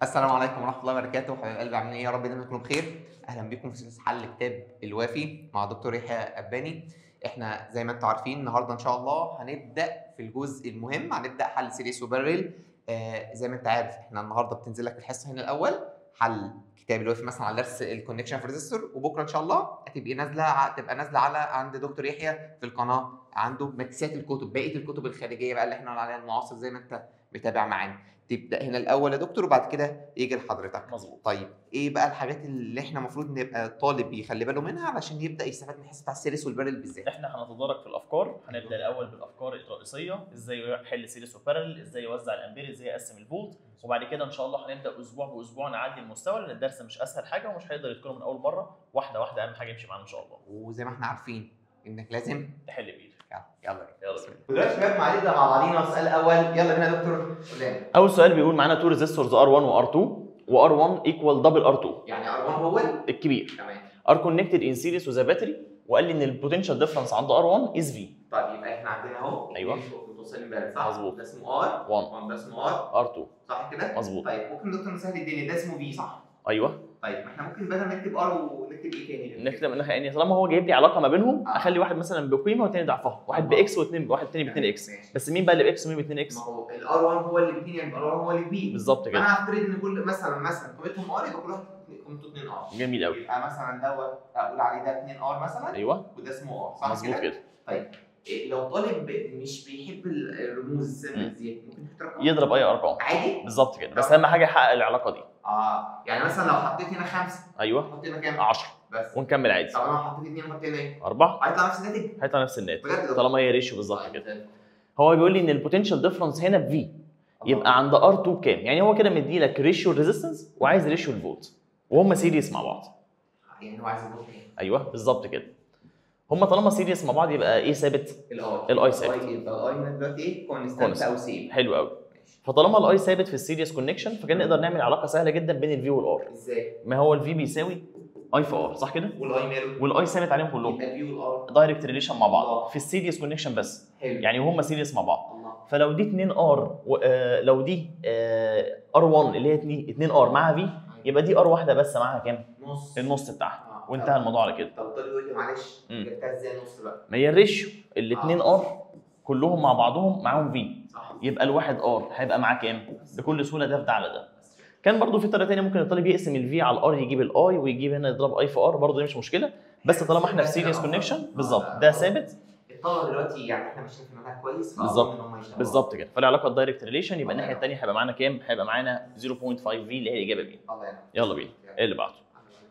السلام عليكم ورحمه الله وبركاته حبايب قلبي عاملين ايه يا رب دايما تكونوا بخير اهلا بكم في سلسله حل كتاب الوافي مع دكتور يحيى اباني احنا زي ما انتم عارفين النهارده ان شاء الله هنبدا في الجزء المهم هنبدا حل سيريس وبارل آه زي ما انت عارف احنا النهارده بتنزل لك الحصه هنا الاول حل كتاب الوافي مثلا على درس الكونكشن في ريزيستور وبكره ان شاء الله هتبقى نازله هتبقى نازله على عند دكتور يحيى في القناه عنده مكسات الكتب بقيه الكتب الخارجيه بقى اللي احنا قلنا عليها المعاصر زي ما انت متابع معانا تبدا هنا الاول يا دكتور وبعد كده يجي لحضرتك مظبوط طيب ايه بقى الحاجات اللي احنا المفروض نبقى طالب يخلي باله منها علشان يبدا يستفاد من الحصه بتاع السيريس والبارل بالذات احنا هنتدرج في الافكار هنبدا الاول بالافكار الرئيسيه ازاي يحل سيريس وبارل ازاي يوزع الامبير ازاي يقسم الفولت وبعد كده ان شاء الله هنبدا اسبوع باسبوع نعدي المستوى لان الدرس مش اسهل حاجه ومش هيقدر يتقنه من اول مره واحده واحده اهم حاجه يمشي معانا ان شاء الله وزي ما احنا عارفين انك لازم تحل بايدك يلا يلا بينا. يلا بسم بينا. الله. دلوقتي شباب معلش بقى مع بعضينا السؤال الاول يلا بينا يا دكتور قول لنا اول سؤال بيقول معانا تو ريزيستورز ار1 وار2 وار1 ايكوال دبل ار2 يعني ار1 هو ال- الكبير تمام ار كونكتد ان سيريس وذا باتري وقال لي ان البوتنشال ديفرنس عند ار1 از في طيب يبقى احنا عندنا اهو أيوة. اتنين متصلين بارل صح؟ مظبوط. ده اسمه ار 1 1 ده اسمه ار ار2 صح كده؟ مظبوط طيب ممكن دكتور نسهل الدنيا ده اسمه في صح؟ ايوه طيب ما احنا ممكن بدل ما نكتب ار ونكتب ايه تاني؟ نكتب ان يعني طالما هو جايب لي علاقه ما بينهم آه. اخلي واحد مثلا بقيمه والتاني ضعفها واحد باكس واثنين واحد تاني ب 2 اكس ماشي. بس مين بقى اللي باكس ومين ب 2 اكس ما هو الار 1 هو اللي ب 2 يعني الار 1 هو اللي بي بالظبط كده فانا هفترض ان كل مثلا مثلا قيمتهم ار يبقى كل واحد قيمته 2 ار جميل قوي يبقى مثلا دوت اقول عليه ده 2 ار مثلا ايوه وده اسمه ار صح مظبوط كده؟ كده إيه، لو طالب مش بيحب الرموز مم. زيادة ممكن يحط رقم يضرب اي ارقام عادي؟ بالظبط كده بس اهم حاجه يحقق العلاقه دي اه يعني مثلا لو حطيت هنا خمسه ايوه حط هنا كام؟ 10 بس ونكمل عادي طب انا لو حطيت اثنين احط هنا ايه؟ أربعة هيطلع نفس الناتج؟ هيطلع نفس الناتج بجد ده؟ طالما هي ريشيو بالظبط كده طيب. هو بيقول لي ان البوتنشال ديفرنس هنا بفي يبقى عند ار2 بكام؟ يعني هو كده مدي لك ريشيو الريزيستنس وعايز ريشيو الفولت وهم سيريس مع بعض يعني هو عايز يقول ايه؟ ايوه بالظبط كده هم طالما سيريس مع بعض يبقى ايه ثابت؟ الاي الاي ثابت. يبقى الاي هنا دلوقتي ايه؟ كونستانت Constant. او سيم حلو قوي فطالما الاي ثابت في السيريس كونكشن فكان نقدر نعمل علاقه سهله جدا بين الفي والار ازاي؟ ما هو الفي بيساوي اي في ار صح كده؟ والاي ماله؟ والاي ثابت عليهم كلهم يبقى البي والار دايركت ريليشن مع بعض الله. في السيريس كونكشن بس حلو يعني وهم سيريس مع بعض الله فلو دي 2 ار لو دي ار 1 اللي هي 2 2 ار معاها في يبقى دي ار واحده بس معاها كام؟ نص النص بتاعها آه. وانتهى الموضوع على كده طب طب يقول لي معلش مم. جبتها ازاي نص بقى؟ ما هي الريشيو الاثنين آه. ار كلهم مع بعضهم معاهم في صح يبقى الواحد ار هيبقى معاه كام؟ بكل سهوله ده في ده على ده بس. كان برضو في طريقه ثانيه ممكن الطالب يقسم الفي على الار يجيب الاي ويجيب هنا يضرب اي في ار برضو دي مش مشكله بس طالما احنا في سيريس كونكشن بالظبط ده ثابت الطلبه دلوقتي يعني احنا ماشيين في منهج كويس فأظن بالظبط. إن هم يشتغلوا. بالظبط كده فالعلاقه الدايركت ريليشن يبقى الناحيه الثانيه هيبقى معانا كام؟ هيبقى معانا 0.5 في اللي هي الاجابه بي الله ينور يلا بينا ايه اللي بعده؟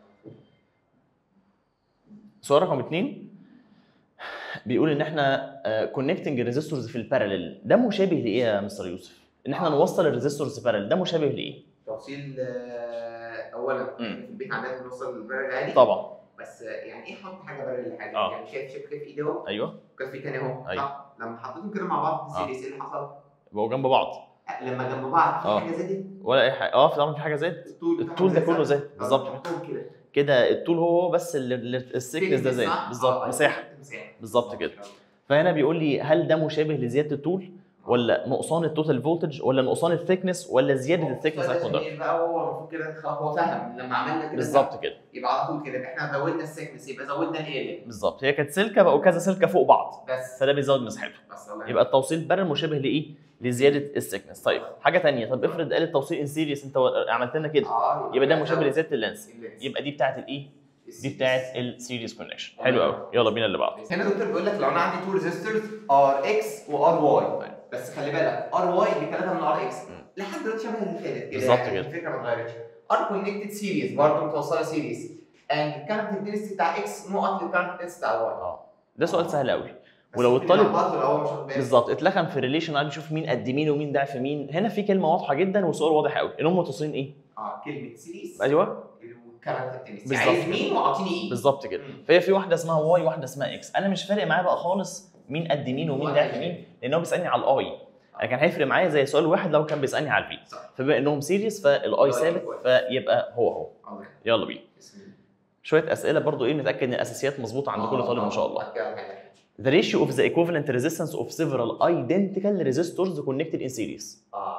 سؤال رقم اثنين بيقول ان احنا كونكتنج ريزيستورز في الباراليل ده مشابه لايه يا مستر يوسف؟ ان احنا نوصل الريزيستورز باراليل ده مشابه لايه؟ توصيل آه، اولا مم. في البيت عندنا بنوصل البرد عادي طبعا بس آه، يعني ايه حط حاجه برد لحاجه آه. يعني شايف شايف كيف ايدي اهو ايوه وكيف في تاني اهو أيوة. صح لما حطيتهم كده مع بعض في آه. سيريس ايه اللي حصل؟ بقوا جنب بعض آه، لما جنب بعض في آه. حاجه زادت ولا اي حاجه اه طبعا في حاجه زاد الطول بتاعهم الطول ده زاد، كله صح؟ زاد بالظبط آه، كده. حطهم كده كده الطول هو هو بس السيكنس ده زاد صح؟ بالظبط آه، مساحه مساحه بالظبط كده. فهنا بيقول لي هل ده مشابه لزياده الطول ولا نقصان التوتال فولتج ولا نقصان الثيكنس ولا زياده الثيكنس على الكوندكتور ايه بقى هو المفروض كده خلاص هو فهم لما عملنا كده بالظبط كده يبقى على طول كده احنا زودنا السكنس يبقى زودنا الالي بالظبط هي كانت سلكه بقوا كذا سلكه فوق بعض بس فده بيزود مساحته بس الله يبقى التوصيل بارل مشابه لايه؟ لزياده الثيكنس طيب حاجه ثانيه طب افرض قال التوصيل ان سيريس انت عملت لنا كده اه يبقى ده مشابه لزياده اللينس اللينس. يبقى دي بتاعت الايه؟ دي السيريس. بتاعت السيريس كونكشن حلو قوي يلا بينا اللي بعده هنا دكتور بيقول لك لو انا عندي تو ريزيستورز ار اكس وار واي بس خلي بالك ار واي بثلاثه من ار اكس مم. لحد دلوقتي شبه اللي فاتت كده بالظبط يعني كده. الفكره ما اتغيرتش ار كونكتد سيريز برضه متوصله سيريز اند الكارنت دنسيتي بتاع اكس نقط للكارنت دنسيتي بتاع واي اه ده سؤال سهل قوي بس ولو ممكن الطالب- يلخبط له لو هو مش واخد باله. بالظبط اتلخم في الريليشن قاعد يشوف مين قد مين ومين ضعف مين هنا في كلمه واضحه جدا وسؤال واضح قوي ان هم متصلين ايه؟ اه كلمه سيريز ايوه والكارنت دنسيتي بالظبط عايز كده. مين واعطيني ايه بالظبط كده مم. فهي في واحده اسمها واي واحده اسمها اكس انا مش فارق معايا بقى خالص مين قد مين ومين ولا ضعف يهمك. مين لان هو بيسالني على الاي انا كان هيفرق معايا زي سؤال واحد لو كان بيسالني على الفي صح فبما انهم سيريس فالاي ثابت فيبقى هو هو الله يلا بينا بسم الله شويه اسئله برضو ايه نتاكد ان الاساسيات مظبوطه عند كل آه، طالب ان شاء آه، الله بعد كده هنعمل. The ratio of the equivalent resistance of several identical resistors connected in series اه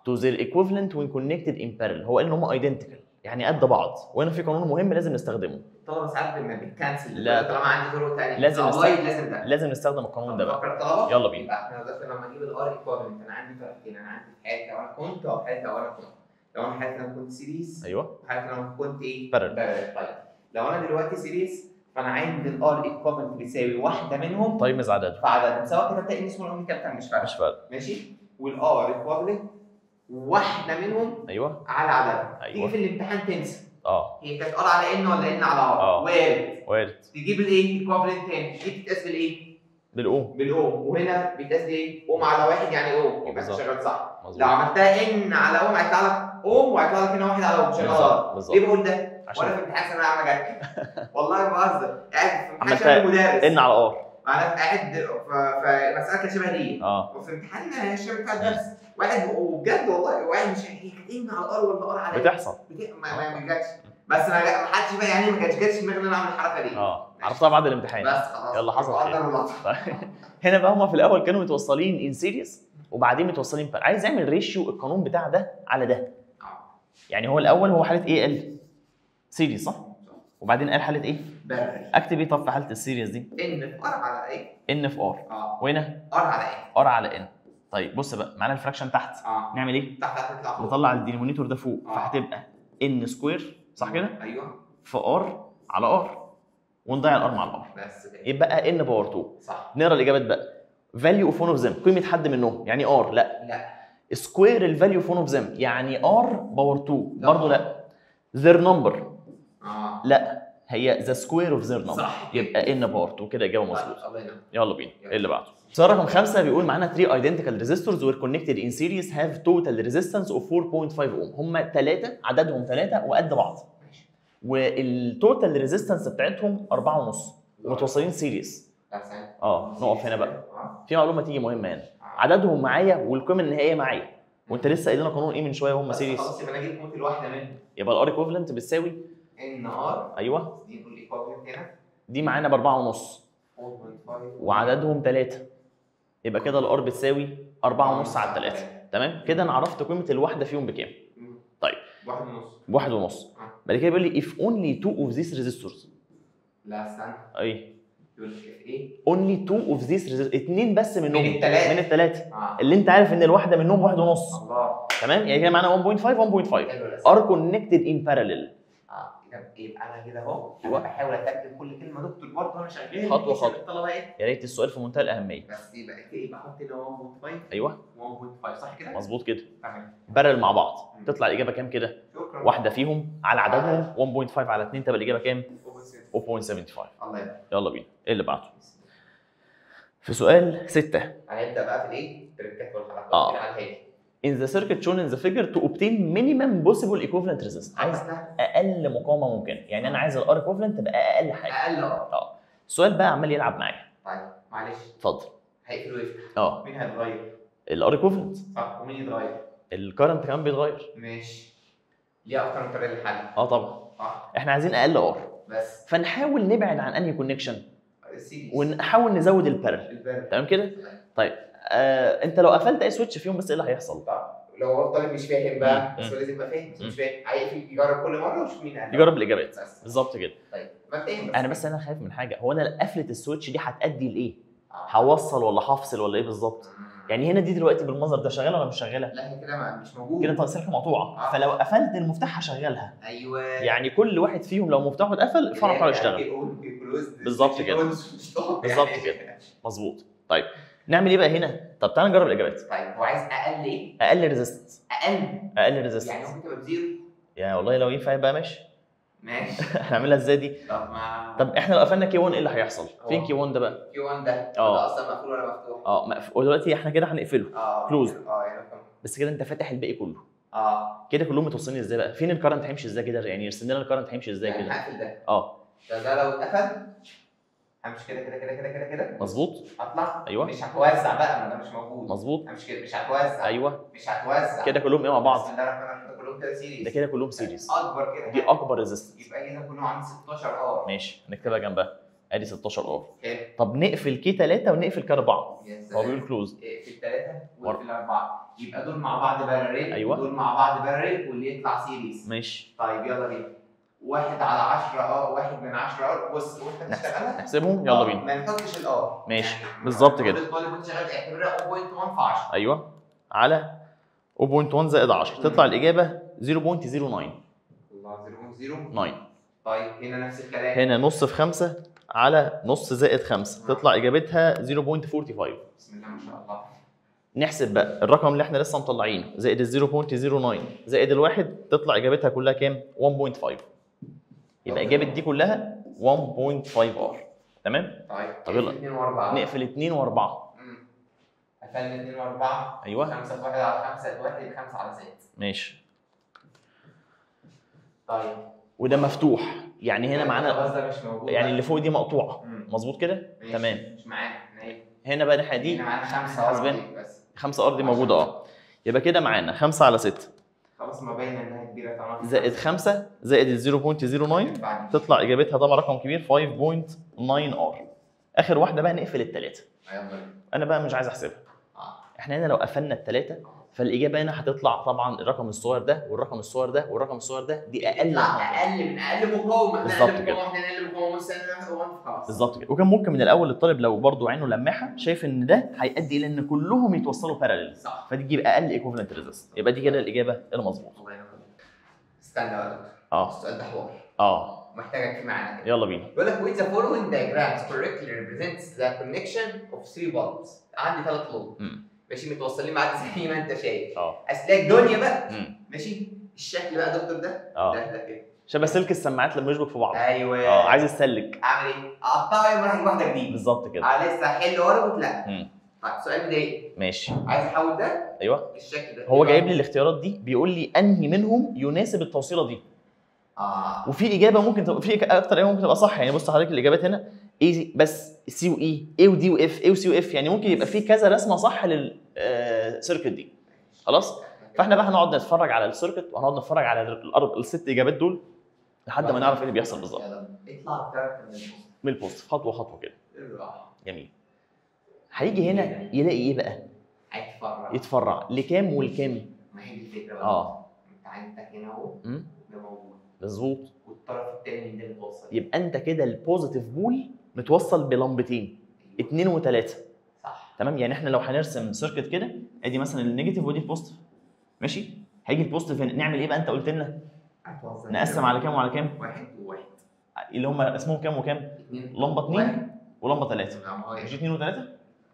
to their equivalent when connected in parallel هو قال ان هم ايدنتيكال يعني قد بعض وهنا في قانون مهم لازم نستخدمه الطلبه ساعات لما بتكنسل لا. طالما عندي طرق ثانيه لازم لازم نست- لازم ده لازم نستخدم القانون ده بقى فكر الطلبه يلا بينا. يبقى احنا دلوقتي لما اجيب الار ايكوفلنت انا عندي فرقتين انا عندي في حالتي لو انا كنت او حالتي لو انا كنت لو انا حالتي لما كنت سيريز ايوه وحالتي لما كنت ايه؟ Parallel. parallel. طيب لو انا دلوقتي سيريز فانا عندي الار ايكوفلنت بيساوي واحده منهم تايمز عدد فعدد سواء كتبت ان اسمه او كابتن مش فارقه مش فارق ماشي والار ايكوفلنت واحده منهم ايوه على عدد أيوة. تيجي في الامتحان تنسى اه هي كانت ار على ان ولا ان على آه. ار وارد وارد تجيب الايه ايكوفلنت تاني دي بتتقاس بالايه بالاو بالاوم وهنا بيتقاس بايه اوم على واحد يعني اوم يبقى انت بالظبط. شغال صح لو مظبوط عملتها ان على اوم هيطلع لك اوم وهيطلع لك هنا واحد على اوم شغال بالظبط غلط بالظبط ليه بقول ده ولا عشان في امتحان ثانويه عامه جت والله ما بهزر قاعد في امتحان عملتها شبه مدرس ان على ار انا قاعد ف- فمساله كانت شبه دي اه وفي امتحان الشبه بتاع الدرس واحد وبجد والله واحد مش هي كانت ان على ار ولا ار على إيه؟ بتحصل بت- ما ما ما جاتش بس ما ما حدش بقى يعني ما كانش جاتش في دماغي ان انا اعمل الحركه دي اه عرفتها بعد الامتحان بس خلاص يلا حصل خير. قدر الله. هنا بقى هما في الاول كانوا متوصلين ان سيريس وبعدين متوصلين بار عايز يعمل ريشيو القانون بتاع ده على ده آه. يعني هو الاول هو حاله ايه ال سيريس صح وبعدين قال حاله ايه برر اكتب ايه طب في حاله السيريس دي ان في ار على ايه؟ ان في ار اه وهنا ار على ايه؟ ار على ان طيب بص بقى معانا الفراكشن تحت اه نعمل ايه تحت هتطلع فوق نطلع الدينومينيتور ده فوق آه. فهتبقى ان سكوير صح كده ايوه في ار على ار ونضيع الار مع الار بس كده يبقى ان باور 2 صح نقرا الاجابات بقى فاليو اوف ون اوف ذم قيمه حد منهم يعني ار لا لا سكوير الفاليو اوف ون اوف ذم يعني ار باور 2 لا. برضه لا their نمبر اه لا هي ذا سكوير اوف their نمبر صح. يبقى ان باور 2 كده اجابه مظبوطه الله ينور يلا بينا ايه اللي بعده سؤال رقم خمسة بيقول معانا 3 identical resistors were connected in series have total resistance of 4.5 ohm هم ثلاثة عددهم ثلاثة وقد بعض ماشي والتوتال ريزيستنس بتاعتهم 4.5 ومتوصلين سيريس لا ثانية. اه نقف هنا بقى اه في معلومة تيجي مهمة هنا آه. عددهم معايا والقيمة النهائية معايا وانت لسه قايل لنا قانون ايه من شوية هم بس سيريس خلاص يبقى انا جبت موت الواحده منهم يبقى الار ايكوفلنت بتساوي ان ار ايوه دي نقول ايكوفلنت هنا دي معانا ب 4.5 4.5 وعددهم 3 يبقى كده الار بتساوي 4.5 على 3 تمام كده انا عرفت قيمة الواحدة فيهم بكام مم. طيب. واحد ونص بواحد ونص آه. بعد كده بيقول لي if only two of these resistors لا استنى اي يقول لك في ايه؟ only two of these resistors اتنين بس منهم من التلاتة. من الثلاثة اه اللي انت عارف ان الواحدة منهم واحد ونص الله تمام يعني كده معانا 1.5 1.5 حلو الأسئلة. are connected in parallel اه يبقى- يبقى انا كده اهو أيوة. انا بحاول اترجم كل كلمه دكتور برضه وانا شغال خطوة بحيث إن خطوة. الطلبه ايه يا ريت السؤال في منتهى الأهمية بس يبقى كده يبقى احط هنا 1.5 ايوه 1.5 صح كده؟ مظبوط كده تمام بارل مع بعض تطلع الإجابة كام كده شكرا واحدة فيهم على عددهم 1.5 على 2 تبقى الإجابة كام 0.75 الله يبارك يلا بينا ايه اللي بعده في سؤال 6 هنبدا بقى في الايه؟ التركات والحركات آه. كده على الهادي in the circuit shown in the figure to obtain minimum possible equivalent resistance عايز عايزنا اقل مقاومه ممكنه يعني انا عايز الار equivalent تبقى اقل حاجه اقل اه اه السؤال بقى عمال يلعب معايا طيب معلش اتفضل هيقفل ويفتح اه مين هيتغير؟ الار equivalent صح ومين يتغير؟ الكرنت كمان بيتغير ماشي ليه اكتر من طريقه للحل اه طبعا صح احنا عايزين اقل ار بس فنحاول نبعد عن انهي كونكشن سيريس ونحاول نزود البارل البرد تمام كده آه انت لو قفلت اي سويتش فيهم بس ايه اللي هيحصل طب لو هو الطالب مش فاهم بقى مم. بس هو لازم يبقى فاهم بس مم. مش فاهم هيقفل يجرب كل مره ويشوف مين قال يجرب الاجابات بس بالظبط كده طيب مبدئيا بس انا بس انا خايف من حاجه هو انا قفله السويتش دي هتادي لايه آه. هوصل ولا هفصل ولا ايه بالظبط مم. يعني هنا دي دلوقتي بالمنظر ده شغاله ولا مش شغاله لا هي كده ما- مش موجود كده سلكه مقطوعه آه. فلو قفلت المفتاح هشغلها ايوه يعني كل واحد فيهم لو مفتاحه اتقفل الفرع بتاعه يشتغل بالظبط كده. بالظبط كده. مظبوط طيب نعمل ايه بقى هنا طب تعالى نجرب الاجابات طيب هو عايز اقل ايه؟ اقل ريزيستنس اقل اقل يعني ريزيستنس ممكن تبقى بزيرو يا والله لو ينفع يبقى ماشي ماشي هنعملها ازاي دي طب ما طب احنا لو قفلنا كي 1 ايه اللي هيحصل فين هو. كي 1 ده بقى كيو 1 ده آه. ده اصلا مقفول ولا مفتوح؟ اه مقف- ودلوقتي احنا كده هنقفله اه Close. اه يعني فاهم. بس كده انت فاتح الباقي كله اه كده كلهم متوصلين ازاي بقى فين الكرنت هيمشي ازاي كده يعني يرسم لنا الكرنت هيمشي ازاي يعني كده هقفل ده اه ده ده لو اتقفل همشي كده كده كده كده كده كده مظبوط اطلع أيوة. مش هتوزع بقى ما ده مش موجود مظبوط همشي كده مش هتوزع ايوه مش هتوزع كده كلهم ايه مع بعض بسم الله الرحمن الرحيم ده كلهم كده سيريز ده كده كلهم سيريز اكبر كده دي اكبر ريزيستنس يبقى اذا كلهم عندي 16 ار ماشي هنكتبها جنبها ادي 16 ار حلو طب نقفل كي 3 ونقفل كي 4 يا هو سلام بيقول كلوز في الثلاثة ورا. وفي الأربعة يبقى دول مع بعض بارل أيوة. دول مع بعض بارل واللي يطلع سيريز ماشي طيب يلا بينا واحد على 10 اه واحد من 10 ار بص وانت نحسب. بتشتغلها نحسبهم يلا آه، بينا ما نحطش الار ماشي. بالظبط كده. الطالب وانت شغال اعتبرها 0.1 في 10 ايوه على 0.1 زائد 10 تطلع الاجابه 0.09 الله 0.0 9 طيب هنا نفس الكلام هنا نص في 5 على نص زائد 5 تطلع اجابتها 0.45 بسم الله ما شاء الله نحسب بقى الرقم اللي احنا لسه مطلعينه زائد ال 0.09 زائد الواحد تطلع اجابتها كلها كام 1.5 يبقى اجابه دي كلها 1.5 ار تمام طيب طب يلا. 2 و4 نقفل 2 و4 قفلنا 2 و4 ايوه 5 في 1 على 5 زائد 1 يبقى 5 على 6 ماشي طيب وده مفتوح يعني هنا معانا خلاص ده مش موجود يعني بقى. اللي فوق دي مقطوعه مم. مظبوط كده ماشي. تمام مش معانا احنا ايه هنا بقى الناحيه دي هنا معانا 5 حاسبين. ار بس 5 ار دي موجوده اه يبقى كده معانا 5 على 6 خلاص ما باينه انها كبيره طبعا زائد 5 زائد ال 0.09 تطلع اجابتها طبعا رقم كبير 5.9 ار اخر واحده بقى نقفل الثلاثه يلا بينا. انا بقى مش عايز احسبها اه احنا هنا لو قفلنا الثلاثه فالاجابه هنا هتطلع طبعا الرقم الصغير ده والرقم الصغير ده والرقم الصغير ده دي اقل لا رقم. اقل من اقل مقاومه احنا بالظبط اقل كده. مقاومه احنا اقل مقاومه بس انا واحد خلاص بالظبط كده وكان ممكن من الاول الطالب لو برضه عينه لماحه شايف ان ده هيؤدي الى ان كلهم يتوصلوا باراليل صح فدي تجيب اقل ايكوفالنت ريزيست يبقى دي كده الاجابه المظبوطه الله ينور استنى بقى يا دكتور. اه السؤال ده حوار اه محتاجك فيه معانا كده يلا بينا بيقول لك which the following diagrams correctly represents the connection of three bulbs عندي ثلاث لوب مم. ماشي متوصلين بعض زي ما انت شايف اه اسلاك دنيا بقى مم. ماشي الشكل بقى يا دكتور ده اه ده ده كده شبه سلك السماعات لما يشبك في بعض ايوه اه عايز السلك اعمل ايه؟ اقطعه يبقى راح واحده جديده بالظبط كده اه لسه هحل واربط لا مم. طيب سؤال بداية ماشي عايز احول ده ايوه بالشكل ده هو جايب لي الاختيارات دي بيقول لي انهي منهم يناسب التوصيله دي اه وفي اجابه ممكن تبقى في اكتر اجابه ممكن تبقى صح يعني بص حضرتك الاجابات هنا اي بس سي واي اي ودي واف اي وسي واف يعني ممكن يبقى في كذا رسمه صح للسيركت دي خلاص فاحنا بقى هنقعد نتفرج على السيركت وهنقعد نتفرج على الأرب- الست اجابات دول لحد ما نعرف ايه اللي بيحصل بالظبط يلا، اطلع بتاعك من النص من البوست خطوه خطوه كده بالراحه جميل هيجي هنا يلاقي ايه بقى هيتفرج يتفرع لكام والكام ما هي دي الفكره بقى اه انت عندك هنا اهو أمم، ده موجود مظبوط والطرف الثاني من ده متوصل يبقى انت كده البوزيتيف بول متوصل بلمبتين اتنين وتلاته صح تمام يعني احنا لو هنرسم سيركت كده ادي مثلا النيجاتيف ودي البوزيتيف ماشي هيجي البوزيتيف هنا نعمل ايه بقى انت قلت لنا هتوصل نقسم على كام وعلى كام واحد وواحد اللي هم اسمهم كام وكام اثنين لمبه اتنين ولمبه ثلاثه ثلاثة مش اتنين وثلاثه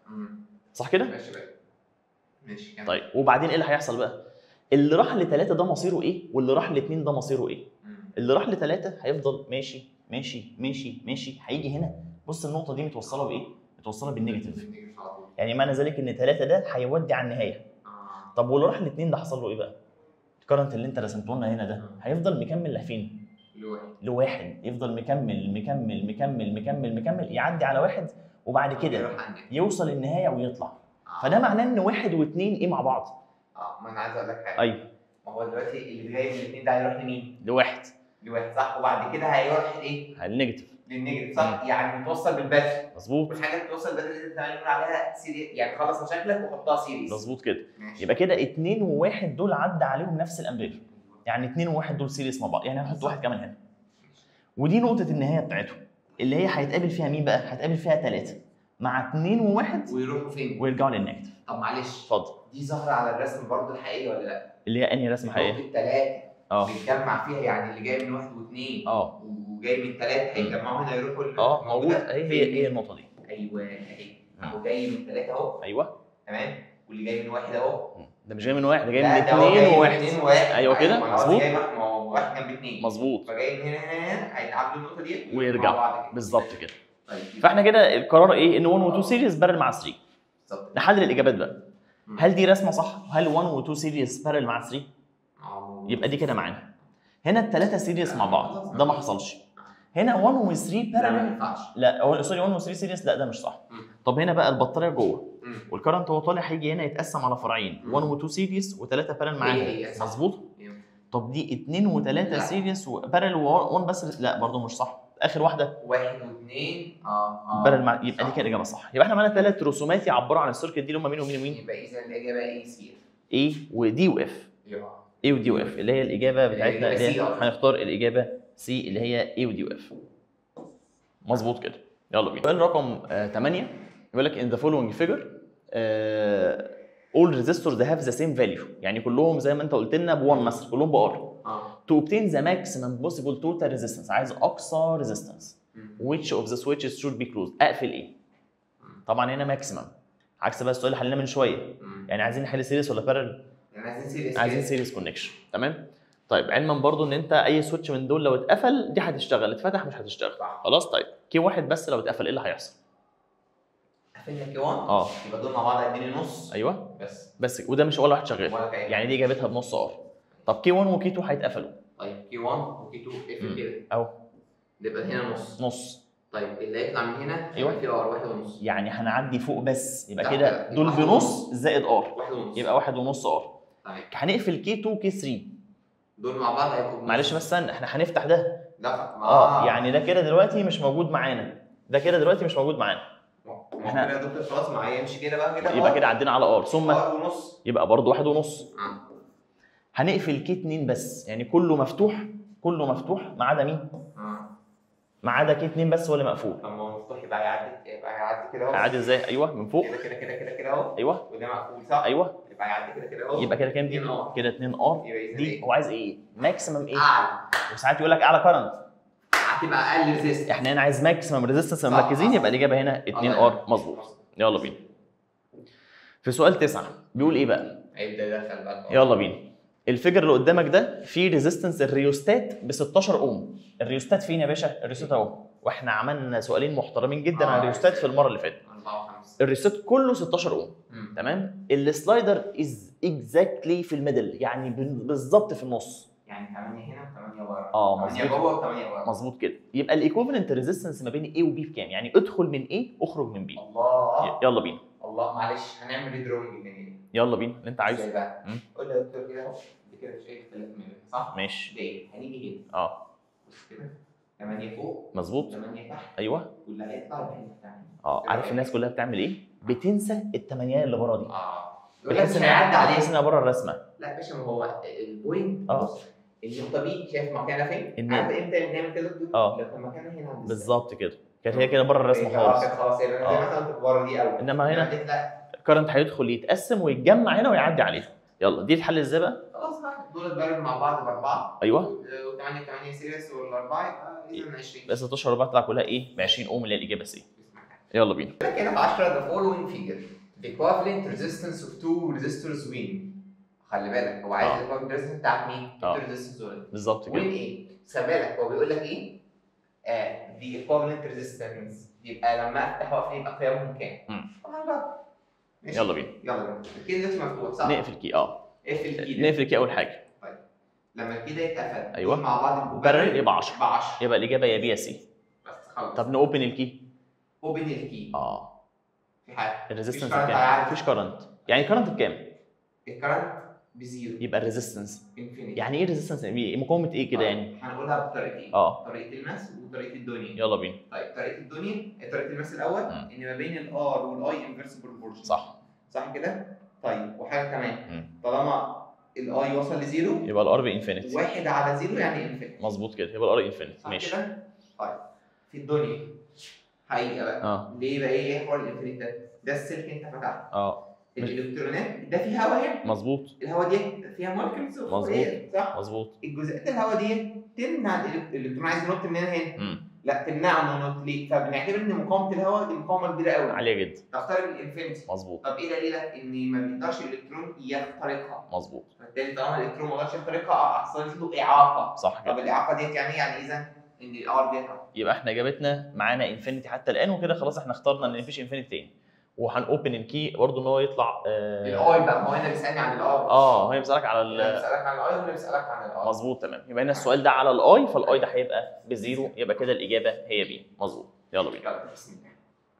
صح كده ماشي بقى ماشي كمل. طيب وبعدين ايه اللي هيحصل بقى اللي راح لثلاثه ده مصيره ايه واللي راح لاثنين ده مصيره ايه مم. اللي راح لثلاثه هيفضل ماشي ماشي ماشي ماشي هيجي هنا بص النقطه دي متوصله بايه متوصله بالنيجاتيف بنيجي على طول. يعني معنى ذلك ان ثلاثه ده هيودي على النهايه آه. طب واللي راح لاثنين ده حصل له ايه بقى الكرنت اللي انت رسمته لنا هنا ده هيفضل مكمل لفين لواحد لواحد يفضل مكمل مكمل مكمل مكمل مكمل يعدي على واحد وبعد كده يروح عندك يوصل النهايه ويطلع آه. فده معناه ان واحد واثنين ايه مع بعض اه ما انا عايز اقول لك حاجه ايوه ما هو دلوقتي اللي جاي من الاثنين ده هيروح لمين؟ لواحد لواحد صح وبعد كده هيروح ايه؟ النيجاتيف للنيجاتيف صح؟ يعني متوصل بالباتري مظبوط والحاجه اللي بتوصل بالباتري دي انت بنقول عليها سيري يعني خلص مشاكلك وحطها سيريز مظبوط كده ماشي يبقى كده اثنين وواحد دول عدى عليهم نفس الامبير يعني اثنين وواحد دول سيريس مع بعض يعني هنحط واحد كمان هنا ودي نقطه النهايه بتاعتهم اللي هي هيتقابل فيها مين بقى؟ هيتقابل فيها ثلاثه مع اثنين وواحد ويروحوا فين؟ ويرجعوا للنيجاتيف طب معلش اتفضل دي ظاهره على الرسم برضه الحقيقي ولا لا؟ اللي هي انهي رسمه حقيقيه؟ الثلاثه اه بنجمع فيها يعني اللي جاي من واحد واثنين اه وجاي من ثلاثه هيتجمعوا هنا يروحوا ال- اه موجود موجودة؟ اهي هي هي النقطه دي ايوه اهي مم. اهو جاي من ثلاثه اهو ايوه تمام واللي جاي من واحد اهو ده مش جاي من واحد ده جاي من لا، ده هو جاي اثنين من وواحد اتنين وواحد أيوة كده، ما أنا قصدي مظبوط. جاي واحد- ما هو واحد جنب اثنين مظبوط فجاي من هنا هنا هنا هيتعاملوا النقطه دي ويرجعوا. مع بعض كده. بالظبط كده طيب فاحنا كده القرار ايه ان 1 و 2 سيريز بارل مع 3 بالظبط نحلل الاجابات بقى مم. هل دي رسمه صح هل 1 و 2 سيريز بارل مع 3 آه. يبقى دي كده معانا هنا الثلاثه سيريز مع بعض ده ما حصلش هنا 1 و 3 لا ما بارل ينفعش لا هو سوري 1 و 3 سيريز لا ده مش صح مم. طب هنا بقى البطاريه جوه مم. والكرنت هو طالع هيجي هنا يتقسم على فرعين مم. 1 و 2 سيريز و3 بارل هي معاها هي، صح. مظبوط ينفع. طب دي 2 و3 لا. سيريس وبارل و1 بس لا برضه مش صح اخر واحده واحد واثنين اه اه بارل مع... يبقى دي صح. كده الاجابه صح يبقى احنا معانا ثلاث رسومات يعبروا عن السيركت دي اللي هم مين ومين ومين يبقى اذا الاجابه اي سي اي ودي واف اي ودي واف اللي هي الاجابه بتاعتنا الإجابة اللي هي C أصلاً. هنختار الاجابه سي اللي هي اي ودي واف مظبوط كده يلا بينا سؤال رقم 8 يقول لك in the following figure آه، all resistors have the same value يعني كلهم زي ما انت قلت لنا ب 1 مثلا كلهم بار اه to obtain the maximum possible total resistance عايز اقصى resistance مم. which of the switches should be closed اقفل ايه طبعا هنا maximum عكس بقى السؤال اللي حليناه من شويه مم. يعني عايزين نحل سيريس ولا بارل يعني عايزين سيريس عايزين سيريس كونكشن تمام طيب علما برضو ان انت اي سويتش من دول لو اتقفل دي هتشتغل اتفتح مش هتشتغل صح خلاص طيب كي واحد بس لو اتقفل ايه اللي هيحصل قفلنا كي 1 اه يبقى دول مع بعض اديني نص ايوه بس بس وده مش ولا واحد شغال ولا كأي يعني دي اجابتها بنص ار طب كي 1 وكي 2 هيتقفلوا طيب كي 1 وكي 2 اقفل مم. كده اهو يبقى هنا نص نص طيب اللي هيطلع من هنا أيوة. هيبقى في ار واحد ونص يعني هنعدي فوق بس يبقى لا، كده لا، دول واحد بنص ونص. زائد ار واحد ونص يبقى واحد ونص ار طيب هنقفل كي 2 كي 3 دول مع بعض هيبقوا بنص. معلش بس استنى احنا هنفتح ده لا اه يعني ده كده دلوقتي مش موجود معانا ده كده دلوقتي مش موجود معانا احنا إحنا- كده يا دكتور خلاص معايا يمشي كده بقى كده يبقى كده عدينا على ار ثم ار ونص يبقى برضه واحد ونص آه. هنقفل كي 2 بس يعني كله مفتوح كله مفتوح ما عدا مين؟ اه ما عدا كي 2 بس هو اللي مقفول طب ما هو مفتوح يبقى هيعدي يبقى هيعدي كده اهو عادي ازاي؟ ايوه من فوق كده كده كده كده كده اهو ايوه وده مقفول صح؟ ايوه يبقى هيعدي كده كده اهو يبقى كده كام دي؟ اتنين ار. كده 2 ار يبقى اذا دي ايه؟ هو عايز ايه؟ ماكسيمم ايه؟ اعلى وساعات يقول لك اعلى كرنت هتبقى اقل ريزيست احنا هنا عايز ماكسيمم ريزيستنس صح، مركزين صح. يبقى الاجابه هنا 2 ار مظبوط يلا بينا في سؤال 9 بيقول ايه بقى؟ هيبدا يدخل بقى يلا بينا الفيجر اللي قدامك ده فيه ريزيستنس الريوستات ب 16 اوم الريوستات فين يا باشا الريوستات اهو واحنا عملنا سؤالين محترمين جدا عن آه. الريوستات في المره اللي فاتت 4 و5 الريوستات كله 16 اوم تمام السلايدر از اكزاكتلي في الميدل يعني بال- بالظبط في النص يعني 8 هنا و8 بره آه، 8 مظبوط. جوه و8 بره مظبوط كده يبقى الايكوفالنت ريزيستنس ما بين A وB بكام يعني ادخل من A اخرج من B الله يلا بينا الله معلش هنعمل ريدرونج تاني يلا بينا اللي انت عايزه ازاي بقى؟ مم. قول لي يا دكتور كده اهو دي كده مش اي اختلاف ما بينهم صح؟ ماشي ده ايه؟ هنيجي هنا اه بص كده 8 فوق مظبوط 8 تحت ايوه واللي هيطلع يبقى هنا اه عارف الناس كلها بتعمل ايه بتنسى التمانيات اللي ورا دي اه يقول لك بتحس مش ان هيعدي عليه بتحس انها بره الرسمه لا يا باشا ما هو البوينت آه. بص النقطة دي شايف مكانها فين؟ النقطة. عارف امتى نعمل كده دكتور؟ آه. لو كان مكانها هنا عند بالظبط كده كانت هي كده بره الرسمه خلاص خالص كده خلاص يبقى آه. زي مثلا انت بره دي قوي انما هنا عديت لا الكرنت هيدخل يتقسم ويتجمع هنا ويعدي عليه يلا دي الحل ازاي بقى خلاص ها دول اتضربوا مع بعض باربعة ايوه و8 8 سيريس والاربعة يبقى اذا 20 بس 16 4 تطلع كلها ايه ب 20 اوم اللي هي الاجابه سي يلا بينا لك هنا في 10 the following figure the equivalent resistance of two resistors win خلي بالك هو عايز آه. الايكوالنت ريزيستنس بتاعت مين؟ آه. التو resistors دول بالظبط وين كده ايه؟ خلي بالك هو بيقول لك ايه؟ آه the equivalent resistance يبقى لما افتح واقفل يبقى قيمهم كام؟ مم. طبعا بقى ماشي؟ يلا بينا يلا بينا الكي دلوقتي مفتوح صح؟ نقفل كي اه اقفل الكي ده نقفل كي اول حاجه لما الكي ده يتقفل أيوة. دول مع بعض يبقوا بارل يبقى 10 يبقى 10 يبقى الاجابه يا بي يا سي بس خلاص طب نوبن الكي اوبن الكي اه في حاجه الريزيستنس current بكام هيعدي. مفيش كرنت يعني الكرنت بكام الكرنت بزيرو يبقى الريزيستنس انفينيتي يعني ايه ريزيستنس مقاومه ايه كده يعني هنقولها بطريقتين اه طريقه الماس وطريقه الدنيا يلا بينا طيب طريقه الدنيا طريقه الماس الاول مم. ان ما بين الار والاي انفرس بروبورشن صح صح كده؟ طيب وحاجه كمان مم. طالما الاي وصل لزيرو يبقى الار بانفينيتي واحد على زيرو يعني انفينيتي مظبوط كده يبقى الار انفينيتي صح ماشي كده؟ طيب في الدنيا حقيقه بقى اه ليه بقى ايه حوار الانفينيتي ده؟ ده السلك انت فتحته اه الالكترونات ده فيه هواء هنا مظبوط الهواء دي فيها مولكيولز مظبوط. صح؟ مظبوط الجزيئات الهواء دي تمنع الإلك- الالكترون عايز ينط من هنا هنا امم لا تمنعه انه ينط ليه؟ فبنعتبر ان مقاومه الهواء دي مقاومه كبيره قوي عاليه جدا تقترب الانفينيتي مظبوط طب ايه دليلها؟ ان ما بيقدرش الالكترون يخترقها مظبوط فبالتالي طالما الالكترون ما قدرش يخترقها حصلت له اعاقه صح طب كده الاعاقه ديت يعني ايه؟ يعني اذا ان الار ديت يبقى احنا اجابتنا معانا انفينيتي حتى الان وكده خلاص احنا اخترنا ان مفيش انفينيتي تاني وهنوبن الكي برضه ان هو يطلع آه الاي بقى ما هو هنا بيسالني عن الار اه هي بيسالك على انا ال بسالك عن الاي ولا بسالك عن الار مظبوط تمام يبقى هنا السؤال ده على الاي فالاي ده هيبقى بزيرو يبقى كده الاجابه هي بي مظبوط يلا بينا يلا بسم الله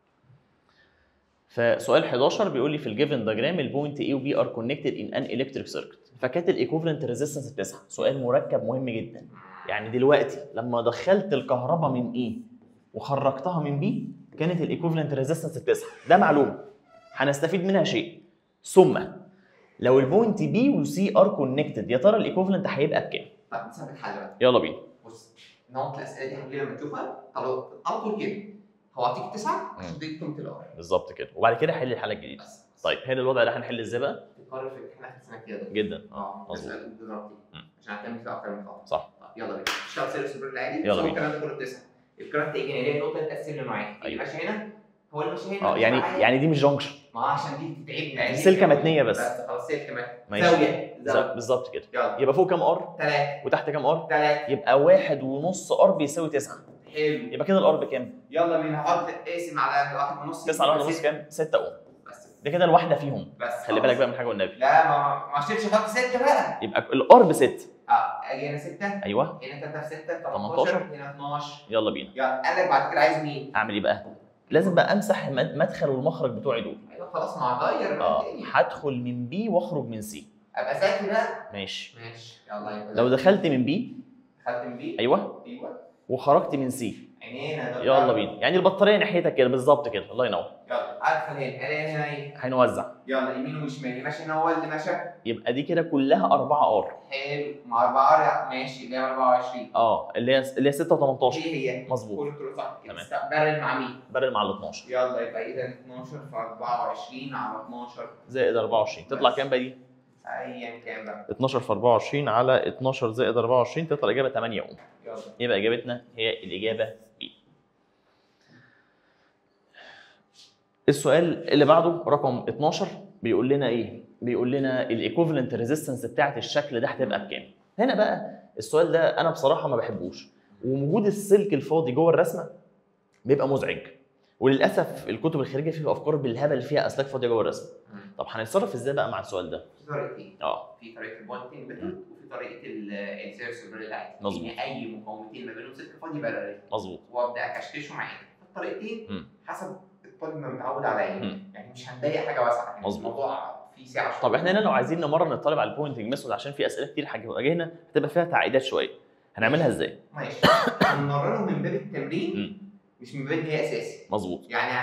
فسؤال 11 بيقول لي في الجيفن دياجرام البوينت A و B are connected in an electric circuit فكانت الايكوفالنت ريزيستنس بتسعه سؤال مركب مهم جدا يعني دلوقتي لما دخلت الكهرباء من ايه وخرجتها من بي كانت الايكوفلنت ريزيستنس التسعه ده معلومه هنستفيد منها شيء ثم لو البوينت بي وسي ار كونكتد يا ترى الايكوفلنت هيبقى بكام طب نثبت حل بقى يلا بينا بص نوع الاسئله دي حبيبي لما تشوفها على على طول كده هو هعطيك تسعه عشان دي قيمه الار بالظبط كده وبعد كده حل الحاله الجديده بس طيب هنا الوضع ده هنحل ازاي بقى تتكرر في الامتحانات السنه كده جدا اه مظبوط. اسال بالظبط مم. عشان هتعمل فيها اكتر من خطا صح طب يلا بينا اشتغل سيرفس سوبر العادي يلا بس هو بينا. الكلام ده كله بتسعه الكرنت ايجابيه النقطه تتقسم لنوعين اللي أيوة. ماشي هنا هو اللي ماشي هنا اه مش يعني معايا. يعني دي مش جنكشن ما هو عشان دي تتعبني يعني دي سلكة متنية بس. بس خلاص سلكه متنيه ماشي. زاويه زاويه بالظبط كده يلا يبقى فوق كام ار ثلاثه وتحت كام ار ثلاثه يبقى واحد ونص ار بيساوي تسعة حلو يبقى كده الار بكام؟ يلا بينا هقعد اقسم على واحد ونص تسعة على واحد ونص ست. كام؟ 6 اوم بس ده كده الواحده فيهم بس خلي خلاص. بالك بقى من حاجه والنبي لا ما ما شيلش خط سته بقى يبقى الار ب 6 اه اجي هنا سته ايوه هنا 3 في 6 18. 18 هنا 12 يلا بينا يلا قال لك بعد كده عايز مين؟ اعمل ايه بقى؟ لازم بقى امسح مد- مدخل والمخرج بتوعي دول ايوه خلاص ما هغير بقى اه الدنيا. هدخل من بي واخرج من سي ابقى ذكي بقى ماشي ماشي يلا يبقى لو دخلت من بي خدت من بي ايوه ايوه وخرجت من سي عينينا ده يلا بينا يعني البطاريه ناحيتك كده بالظبط كده الله ينور يلا ادخل هنا انا هنا ايه؟ هنوزع يلا يمين وشمال اللي ماشي هنا هو اللي ماشي يبقى دي كده كلها 4 ار حلو مع 4 ماشي اللي هي 24 اه اللي هي اللي هي 6 و18 هي هي مظبوط كله كله صح كده تمام. استقبال مع مين؟ برر مع ال 12 يلا يبقى اذا 12 في 24 على 12 زائد 24 تطلع كام بقى دي؟ ايا كان بقى 12 في 24 على 12 زائد 24 تطلع الاجابه 8 اوم يلا يبقى اجابتنا هي الاجابه بي السؤال اللي بعده رقم 12 بيقول لنا ايه بيقول لنا الايكوفالنت ريزيستنس بتاعت الشكل ده هتبقى بكام هنا بقى السؤال ده انا بصراحه ما بحبوش ووجود السلك الفاضي جوه الرسمه بيبقى مزعج وللاسف الكتب الخارجيه فيها افكار بالهبل فيها اسلاك فاضيه جوه الرسمه مم. طب هنتصرف ازاي بقى مع السؤال ده في طريقتين اه في طريقه البوينتنج ميثود وفي طريقه السيرس العادي مظبوط. يعني اي مقاومتين ما بينهم سلك فاضي بارل مظبوط وابدا اكشكشه معاك الطريقتين مم. حسب الطالب ما متعود على ايه مم. يعني مش هنضايق حاجه واسعه يعني مظبوط. الموضوع فيه ساعه طب احنا هنا لو عايزين نمرن الطالب على البوينتنج ميثود عشان في اسئله كتير هتواجهنا هتبقى فيها تعقيدات شويه هنعملها ازاي ماشي هنمرنه من باب التمرين مم. مش من باب ان هي اساسي مظبوط يعني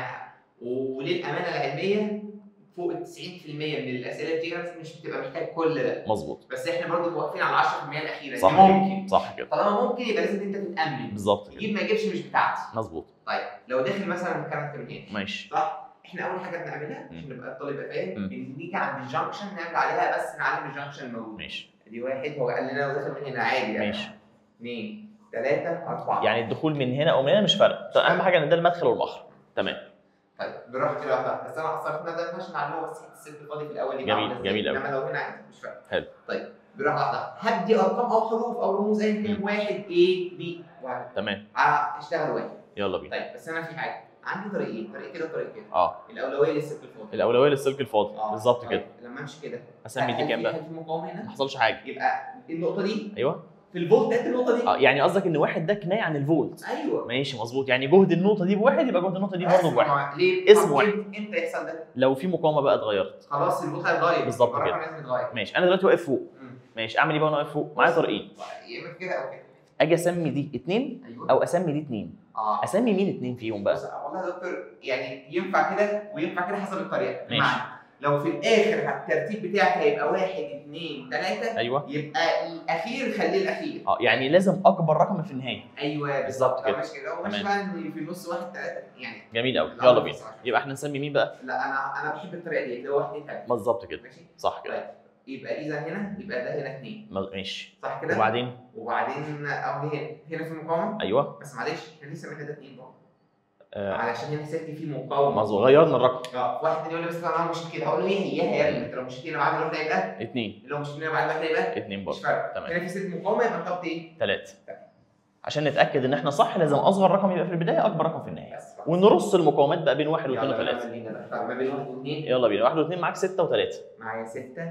وللامانه العلميه فوق ال 90% من الاسئله اللي بتيجي مش بتبقى محتاج كل ده مظبوط بس احنا برضو واقفين على 10% الاخيره دي صح. ممكن صح كده طالما ممكن يبقى لازم انت تتامن بالظبط كده يجيب ما يجيبش مش بتاعتي مظبوط طيب لو داخل مثلا كانت من هنا ماشي صح احنا اول حاجه بنعملها مم. عشان نبقى الطالب يبقى فاهم مم. ان نيجي عند الجنكشن نعمل عليها بس نعلم الجنكشن الموجود ماشي دي واحد هو قال لنا لو داخل من هنا عادي يعني ماشي اثنين ثلاثه اربعه يعني الدخول من هنا او من هنا مش فارق طب اهم حاجه ان ده المدخل والمخرج تمام طيب بالراحه كده واحده بس انا اصلا ده ما ينفعش نعلمه بس حته السلك الفاضي في الاول يبقى جميل، عامل إزاي. جميل أوي. انما لو هنا عادي مش فارق حلو. طيب بالراحه واحده هدي ارقام او حروف او رموز ايا كان مم. واحد A B واحد تمام اشتغل واحد يلا بينا طيب بس انا في حاجه عندي طريقين طريق كده وطريق كده اه الاولويه للسلك الفاضي الاولويه للسلك الفاضي آه. بالظبط طيب، كده لما امشي كده اسمي دي هل كام في- بقى هل في مقاومه ما هنا حصلش حاجه يبقى النقطه دي ايوه في الفولت النقطه دي اه يعني قصدك ان واحد ده كنايه عن الفولت ايوه ماشي مظبوط يعني جهد النقطه دي بواحد يبقى جهد النقطه دي برضه بس بواحد مع- ليه؟ اسم طب واحد. إمتى- امتى يحصل ده؟ لو في مقاومه بقى اتغيرت خلاص الفولت هيتغير بالظبط الرقم كده. لازم يتغير ماشي انا دلوقتي واقف فوق مم. ماشي اعمل ايه بقى وانا واقف فوق معايا طريقين يا اما كده او كده اجي اسمي دي اتنين ايوه او اسمي دي اتنين اه اسمي مين اتنين فيهم بص بقى والله يا دكتور يعني ينفع كده وينفع كده حسب الطريقه ماشي. بمعنى لو في الاخر الترتيب بتاعك هيبقى واحد اثنين ثلاثه ايوه يبقى الاخير خليه الاخير اه يعني لازم اكبر رقم في النهايه ايوه بالظبط لو كده. ماشي كده وماشي تمام. بقى ان في النص واحد ثلاثه يعني جميل قوي لا، يلا بس بينا عشان- يبقى احنا نسمي مين بقى لا انا انا بحب الطريقه دي اللي هو واحد اثنين ثلاثه بالظبط كده ماشي صح كده طيب يبقى اذا هنا يبقى ده هنا اثنين ما- ماشي صح كده وبعدين وبعدين او هنا هنا في مقاومه ايوه بس معلش احنا لسه محتاج اثنين بقى آه علشان هنا ست في مقاومه مظبوط غيرنا الرقم اه واحد تاني يقول لي بس انا مش كده هقول له هي هي يا ابني انت لو مشيت هنا بعد الواحده يبقى اتنين لو مشيت هنا بعد الواحده يبقى اتنين مش برضه فارق تمام. هنا في ست مقاومه يبقى نحط ايه؟ تلاتة عشان نتاكد ان احنا صح لازم اصغر رقم يبقى في البدايه اكبر رقم في النهايه بس ونرص المقاومات بقى بين واحد واثنين يلا وثلاثه يلا بينا بقى. طب ما بين واحد واثنين يلا بينا واحد واثنين معاك سته وثلاثه معايا سته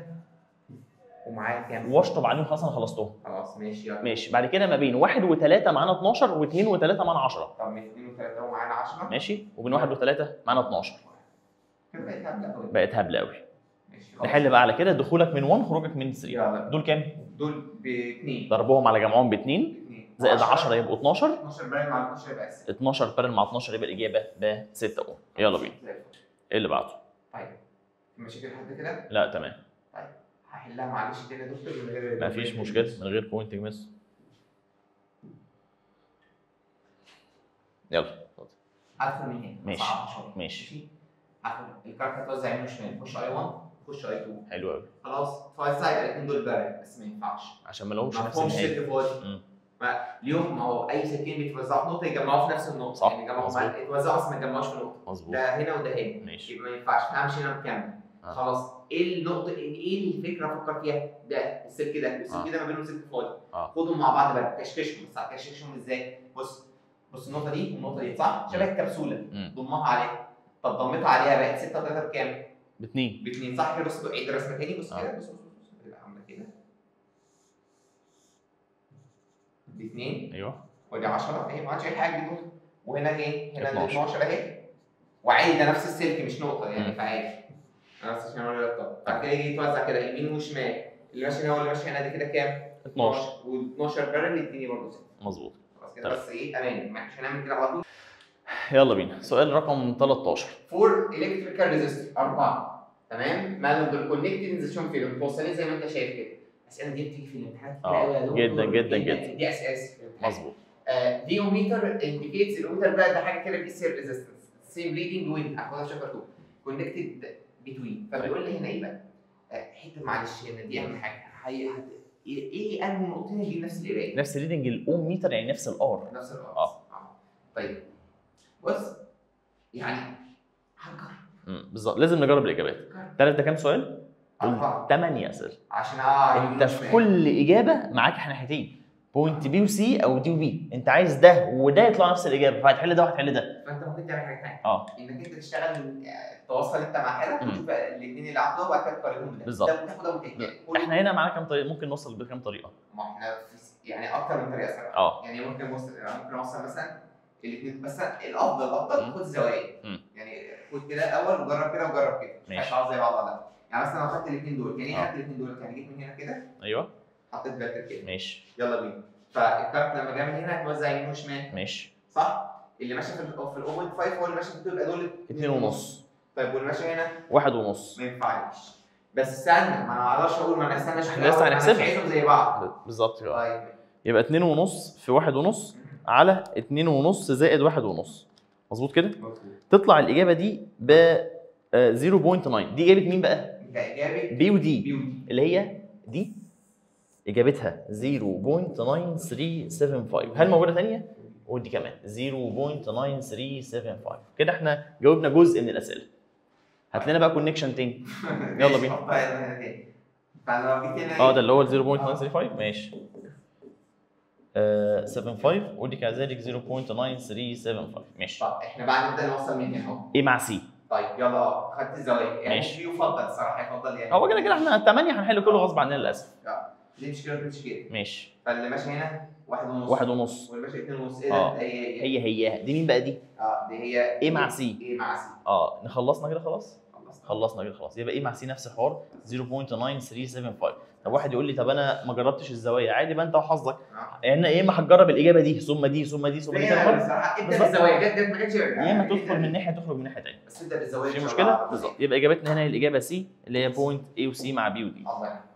ومعايا كام؟ واشطب عليهم خلاص انا خلصتهم خلاص ماشي يلا ماشي بعد كده ما بين واحد وثلاثه معانا 12 واثنين وثلاثه معانا 10 طب من اثنين وثلاثه ومعانا 10 ماشي وبين واحد وثلاثه معانا 12 كده بقت هبله قوي بقت هبله قوي ماشي خلاص. نحل بقى على كده دخولك من 1 خروجك من 3 يلا دول كام؟ دول باثنين ضربهم على جمعهم باثنين اثنين زائد 10 10 يبقوا 12 12 بارل مع 12 يبقى اس 12 بارل مع 12 يبقى الاجابه ب 6 اوم يلا بينا زي الفل. ايه اللي بعده طيب في مشاكل لحد كده لا تمام طيب هحلها معلش تاني يا دكتور من غير مفيش مشكله من غير بوينتنج مس يلا اتفضل. ادخل من هنا ماشي. أصعبها شوية. ماشي. ادخل الكارت هتوزع يمين وشمال خش اي 1 خش اي 2 حلو قوي خلاص توزع يبقى الاثنين دول بارل بس ما ينفعش عشان ما لهمش ما نفس فيهمش النهايه سلك فاضي مم. ما اليوم ما هو اي سلكين بيتوزعوا في نقطه يجمعوا في نفس النقطه صح. يعني يجمعوا مظبوط. ما- يتوزعوا بس ما يجمعوش في نقطه مظبوط ده هنا وده هنا ماشي يبقى ما ينفعش همشي هنا مكمل آه. خلاص ايه النقطه ايه الفكره افكر فيها ده السلك ده والسلك آه. ده ما بينهم سلك فاضي آه. خدهم مع بعض بقى كشكشهم بس هتكشكشهم ازاي بص بص النقطه دي والنقطه دي صح شبه الكبسوله مم. ضمها عليها طب ضمتها عليها بقت 6 و3 بكام؟ باثنين باثنين صح كده بص عيد الرسمه تاني بص آه. كده بص بص بص بص كده عامله كده باثنين ايوه ودي 10 اهي ما عادش اي حاجه دي وهنا ايه؟ هنا 12. 12 اهي وعادي ده نفس السلك مش نقطه يعني مم. فعادي انا بس عشان اقول لك طب بعد كده يجي يتوزع كده يمين وشمال اللي ماشي هنا واللي ماشي هنا دي كده كام؟ 12 و12 بارل يديني برضه 6 مظبوط خلاص كده طيب. بس ايه امان مش هنعمل كده على طول يلا بينا سؤال رقم 13 فور الكتريكال ريزيستور اربعه تمام مالهم دول كونكتد ان ذا شون فيلم متوصلين زي ما انت شايف كده الاسئله دي بتيجي في الامتحانات كتير آه، قوي يا دكتور. جدا جدا جدا. دي اساس في الامتحان. مظبوط دي اوميتر انديكيتس الاوميتر بقى ده حاجه كده بيقيس الريزيستنس سيم ريدنج وين هاخدها شابتر 2 كونكتد بتوين فبيقول لي هنا ايه بقى آه، حته معلش هنا دي اهم حاجه هي هت... ايه إيه انهي نقطتين دي نفس القرايه نفس ريدنج الاوم ميتر يعني نفس الار نفس الوقت آه. طيب بص يعني هنجرب بالظبط لازم نجرب الاجابات نجرب. تعرف ده كام سؤال؟ أربعة. 8 اسئله عشان اه انت في كل اجابه معاك ناحيتين بوينت بي وسي او دي وبي انت عايز ده وده يطلع نفس الاجابه فهتحل ده وهتحل ده فانت ممكن تعمل حاجه ثانيه اه انك انت تشتغل آه، تواصل انت مع حالك مم. وتشوف الاثنين اللي عطوه وبعد كده تقارنهم بده بالظبط. ده وتاخد ده وتاخد كل- احنا هنا معانا كام طريقه ممكن نوصل بكام طريقه ما احنا في يعني اكتر من طريقه صراحه اه يعني ممكن نوصل ممكن نوصل مثلا الاثنين بس الافضل الافضل مم. خد زوايا مم. يعني خد كده الاول وجرب كده وجرب كده مش ماشي. هيطلعوا زي بعض ولا لا يعني مثلا لو خدت الاثنين دول يعني ايه آه. خدت الاثنين دول يعني جيت من هنا كده ايوه حطيت باتر كده ماشي يلا بينا فالكارت لما جه من هنا هتوزع يمين وشمال ماشي صح اللي ماشي في ال في ال 0.5 هو اللي ماشي في الدول يبقى دول اتنين ونص طيب واللي ماشي هنا واحد ونص ما ينفعش بس استنى ما انا ما اقدرش اقول ما انا استنى اشوف احنا لسه الأول، ما أنا هنحسبها. مش عايزهم زي بعض بالظبط كده طيب يبقى اتنين ونص في واحد ونص على اتنين ونص زائد واحد ونص مظبوط كده مظبوط تطلع الاجابه دي ب آه، 0.9 دي اجابه مين بقى ده اجابه بي ودي بيوتي اللي هي دي اجابتها 0.9375 هل موجوده ثانيه ودي كمان 0.9375 كده احنا جاوبنا جزء من الاسئله هات لنا بقى كونكشن تاني يلا بينا. حطها هنا تاني فانا لو جيت هنا اه ده اللي هو ال 0.935 ماشي آه 75 ودي كذلك 0.9375 ماشي طب احنا بقى نبدا نوصل من هنا اهو ايه مع سي طيب يلا اه خدت الزوايا يعني ماشي. مش يفضل الصراحه يفضل يعني هو كده كده احنا 8 هنحل كله غصب عننا للاسف اه دي مش كده مش كده ماشي فاللي ماشي هنا واحد ونص واحد ونص واللي ماشي اتنين ونص ايه آه. ده هي هي هي هي دي مين بقى دي؟ اه دي هي ايه مع سي ايه مع سي اه نخلصنا كده خلاص خلصنا خلصنا كده خلاص يبقى ايه مع سي نفس الحوار 0.9375 طب واحد يقول لي طب انا ما جربتش الزوايا عادي بقى انت وحظك اه يعني يا اما هتجرب الاجابه دي ثم دي ثم دي ثم دي هي كده مرة، الصراحه ابدا بالظبط. بالزوايا جد جد ما كانش يا اما تدخل من ناحيه تخرج من ناحيه ثانيه بس ابدا بالزوايا في إن شاء مشكله الله. بالظبط يبقى اجابتنا هنا هي الاجابه سي اللي هي بوينت اي وسي مع بي ودي الله يعينك.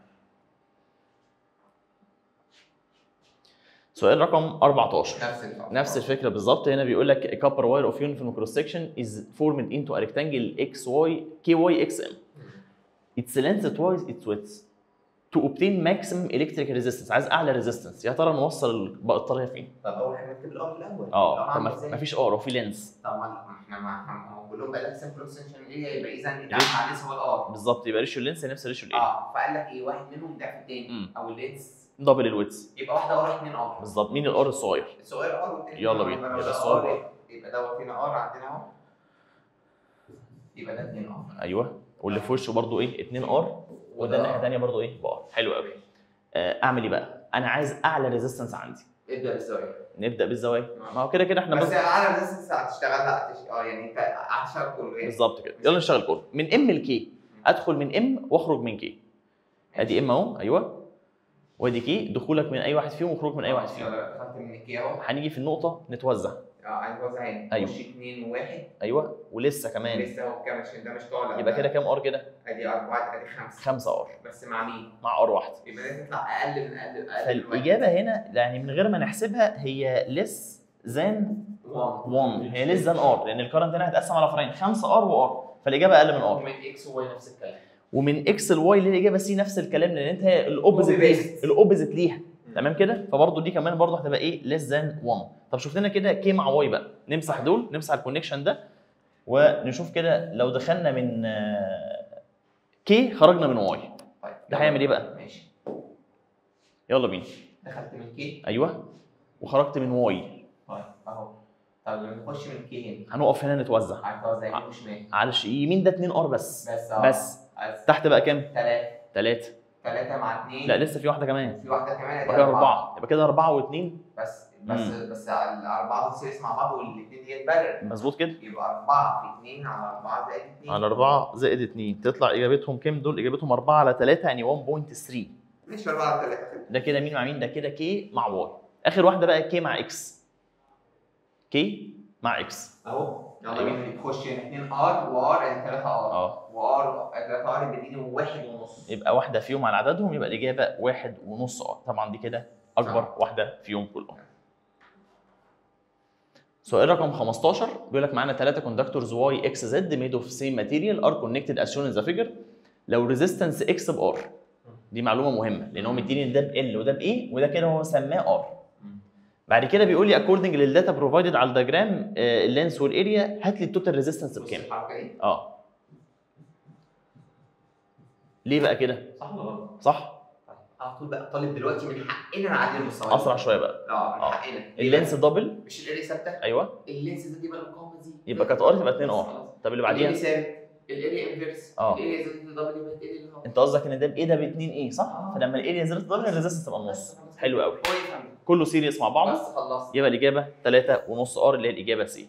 سؤال رقم 14 نفس الفكره نفس الفكره بالظبط هنا بيقول لك كابر واير اوف يونيفورم كروس سكشن از فورمد انتو ا ريكتانجل اكس واي كي واي اكس ام its length twice its width to obtain maximum electric resistance عايز اعلى ريزيستنس يا ترى نوصل البطاريه فين؟ طب اول حاجه نكتب الار الاول اه الار عامل فما ازاي؟ مفيش ار وفي لينس طب ما احنا ما احنا هو كلهم بقى لك سمبل اكستنشن ايه يبقى اذا العامل عليه هو الار بالظبط يبقى ريشيو اللينس نفس ريشيو الايه اه فقال لك ايه واحد منهم ضعف التاني مم. او اللينس دبل الويدث يبقى واحده ار اثنين ار بالظبط مين الار الصغير؟ الصغير ار والتاني يلا R. بينا. يبقى يبقى ده الصغير R، يبقى دوت هنا ار عندنا اهو يبقى ده 2 ار ايوه واللي في وشه برضو ايه 2 ار وده الناحيه الثانيه برضو ايه بار حلو قوي آه، اعمل ايه بقى؟ انا عايز اعلى ريزيستنس عندي ابدا بالزوايا نبدا بالزوايا ما هو كده كده احنا بس بس على ريزيستنس هتشتغل لا هتش- اه يعني انت هتشتغل كله يعني بالظبط كده يلا نشتغل كله من ام لكي ادخل من ام واخرج من كي ادي ام اهو ايوه وادي كي دخولك من اي واحد فيهم وخروجك من اي واحد فيهم يلا دخلت من الكي اهو هنيجي في النقطه نتوزع اه عايز اوزع هنا أيوة. خش اثنين وواحد ايوه ولسه كمان لسه هو كام عشان ده مش طالع يبقى كده كام ار كده ادي اربعه ادي خمسه 5 ار بس مع مين؟ مع ار واحده يبقى لازم تطلع اقل من اقل اقل من واحد. فالاجابه هنا يعني من غير ما نحسبها هي لس ذان 1 1 هي لس ذان ار لان الكرنت هنا هيتقسم على فرعين 5 ار وار فالاجابه اقل من ار ومن اكس وواي نفس الكلام ومن اكس لواي للاجابه سي نفس الكلام لان انت هي الاوبوزيت Copy ليها paste. الاوبوزيت ليها تمام كده فبرضه دي كمان برضه هتبقى ايه ليس ذان 1 طب شوف لنا كده كي مع واي بقى نمسح دول نمسح الكونكشن ده ونشوف كده لو دخلنا من كي خرجنا من واي طيب ده هيعمل ايه بقى؟ ماشي يلا بينا دخلت من كي ايوه وخرجت من واي طيب اهو طب لما نخش من كي هنا هنقف هنا نتوزع هتوزع يمين وشمال على الش- يمين ده 2 ار بس بس اه بس تحت بقى كام؟ ثلاثة 3 ثلاثة مع اثنين لا لسه في واحده كمان في واحدة كمان يبقى كده 4 يبقى كده 4 و2 بس بس مم. بس الأربعة بتصير مع بعض والاثنين دي يتبرر مظبوط كده يبقى أربعة في اثنين على أربعة زائد اثنين على 4 زائد 2 تطلع اجابتهم كام دول؟ اجابتهم 4 على 3 يعني 1.3 مش أربعة على ثلاثة ده كده مين مع مين؟ ده كده كي مع واي اخر واحده بقى كي مع اكس كي مع اكس أهو يلا أيوة. بينا نخش هنا اثنين ار وار ادي ثلاثة ار اه وار ثلاثة ار بتديني واحد ونص يبقى واحده فيهم على عددهم يبقى الاجابه واحد ونص ار طبعا دي كده اكبر صح. واحده فيهم كلهم سؤال رقم 15 بيقول لك معانا ثلاثه كوندكتورز واي اكس زد ميد اوف سيم ماتيريال ار كونكتد از شون ان ذا فيجر لو ريزيستنس اكس بار دي معلومه مهمه لان هو مديني إن ده ب ال وده بايه وده كده هو سماه ار بعد كده بيقول لي اكوردنج للداتا بروفايدد على الدياجرام اللينس والاريا هات لي التوتال ريزيستنس بص بكام الحركة دي اه ليه بقى كده صح ولا غلط؟ صح طيب على طول بقى طالب دلوقتي من حقنا نعلي المستوى اسرع شويه بقى اه من آه. حقنا ليه اللينس بقى؟ دبل مش الاري ثابتة ايوه اللينس ده يبقى المقاومة دي يبقى كانت ار تبقى 2 ار خلاص. طب اللي الاري بعديها ثابت الاري انفيرس آه. الاري زائد الدبل يبقى الاري اللي هو انت قصدك ان ده بايه ده ب 2 ايه صح آه. فلما الاريا زادت دبل الريزيستنس تبقى النص بس خلاص. حلو قوي هو يفهم كله سيريس مع بعضه بس خلصت يبقى الاجابه 3 ونص ار اللي هي الاجابه سي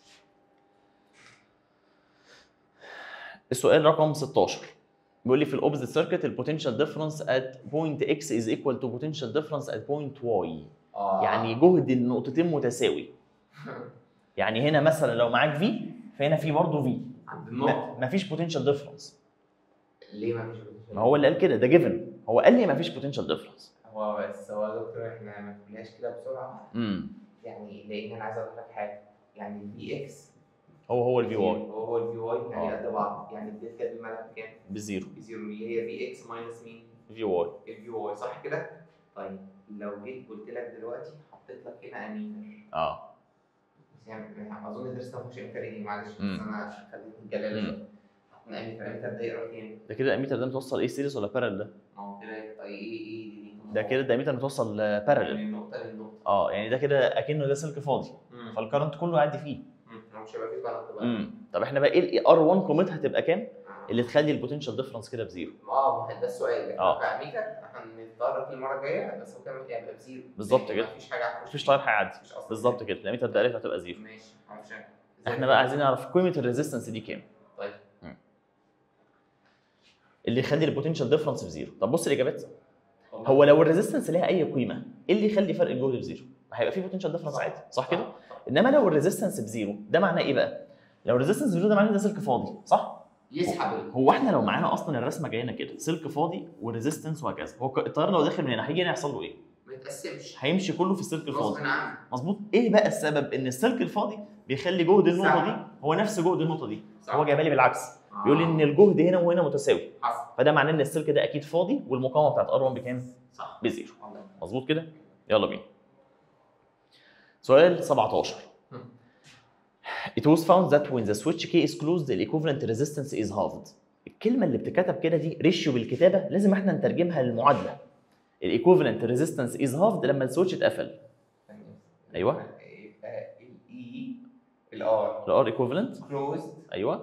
السؤال رقم 16 بيقول لي في الاوبزيت سيركت البوتنشال ديفرنس ات بوينت اكس از ايكوال تو بوتنشال ديفرنس ات بوينت واي اه يعني جهد النقطتين متساوي يعني هنا مثلا لو معاك في فهنا في برضه في عند النقطة مفيش بوتنشال ديفرنس ليه ما فيش ما هو اللي قال كده ده جيفن هو قال لي مفيش بوتنشال ديفرنس هو بس هو يا دكتور احنا ما تقولهاش كده بسرعة امم يعني لان انا عايز اقول لك حاجة يعني الفي اكس هو هو الفي واي هو هو الفي واي يعني آه. قد بعض يعني الدلتا دي مالها بكام؟ بزيرو بزيرو اللي هي في اكس ماينس مين؟ في واي الفي واي صح كده؟ طيب لو جيت قلت لك دلوقتي حطيت لك هنا اميتر اه بس يعني اظن درست مش امتى معلش بس مم. انا خليت الجلاله مم. دي حطينا اميتر اميتر ده يقرا كام؟ ده كده الاميتر ده متوصل ايه سيريس ولا بارل ده؟ ما هو كده طيب ايه ايه دي؟ ده كده ده اميتر متوصل بارل من النقطة للنقطة اه يعني ده كده اكنه ده سلك فاضي مم. فالكرنت كله يعدي فيه مم. هو مش هيبقى فيه كارنت بقى امم طب احنا بقى ايه ار 1 قيمتها هتبقى كام؟ آه. اللي تخلي البوتنشال ديفرنس كده بزيرو اه ما هو ده السؤال آه. كاميتر هنتدرب فيه المره الجايه بس هو كمان هيبقى بزيرو بالظبط لأن كده. مفيش حاجه هتخش مفيش فيه. تاير هيعدي مفيش أصلاً. بالظبط كده الاميتر ده الف هتبقى زيرو ماشي عشان احنا بقى عايزين نعرف قيمه الريزيستنس دي كام؟ طيب اللي يخلي البوتنشال ديفرنس بزيرو طب بص الاجابات هو لو الريزيستنس ليها اي قيمه ايه اللي يخلي فرق الجهد بزيرو؟ ما هيبقى فيه بوتنشال ديفرنس عادي صح كده؟ انما لو الريزيستنس بزيرو ده معناه ايه بقى؟ لو الريزيستنس بزيرو ده معناه إن ده سلك فاضي صح؟ يسحب ال- هو احنا لو معانا اصلا الرسمه جايه كده سلك فاضي وريزيستنس وهكذا هو ك- التيار لو داخل من هنا هيجي هنا يحصل له ايه؟ ما يتقسمش هيمشي كله في السلك غصب الفاضي عنه مظبوط ايه بقى السبب ان السلك الفاضي بيخلي جهد النقطه دي هو نفس جهد النقطه دي صح. هو جايبها لي بالعكس آه. بيقول لي ان الجهد هنا وهنا متساوي حصل فده معناه ان السلك ده اكيد فاضي والمقاومه بتاعت ار 1 بكام؟ صح بزيرو والله. مظبوط كده؟ يلا بينا. سؤال 17 هم. It was found that when the switch key is closed the equivalent resistance is halved. الكلمة اللي بتتكتب كده دي ريشيو بالكتابة لازم احنا نترجمها للمعادلة. الايكوفالنت ريزيستنس از هافد لما السويتش اتقفل. ثانية. أيوة. يبقى الاي الار الار ايكوفالنت كلوزد ايوه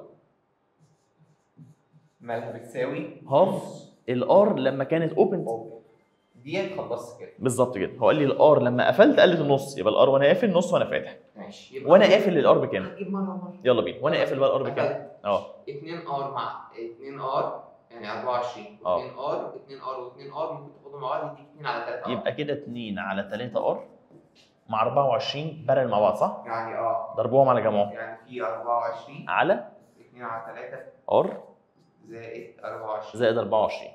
مالها بتساوي هاف الار لما كانت اوبن اوبن ديت خلصت كده بالظبط كده هو قال لي الار لما قفلت قلت النص يبقى الار وانا قافل نص وانا فاتح ماشي يبقى وانا قافل الار بكام؟ هنجيب مره مره يلا بينا وانا قافل بقى الار بكام؟ اه 2 ار مع 2 ار يعني 24 اه. و2 ار 2 ار و2 ار ممكن تاخدهم مع بعض يديك 2 على 3 يبقى كده 2 على 3 ار مع 24 بارل مع بعض صح؟ يعني اه ضربوهم على جمعهم يعني في 24 على 2 على 3 ار زائد 24 زائد 24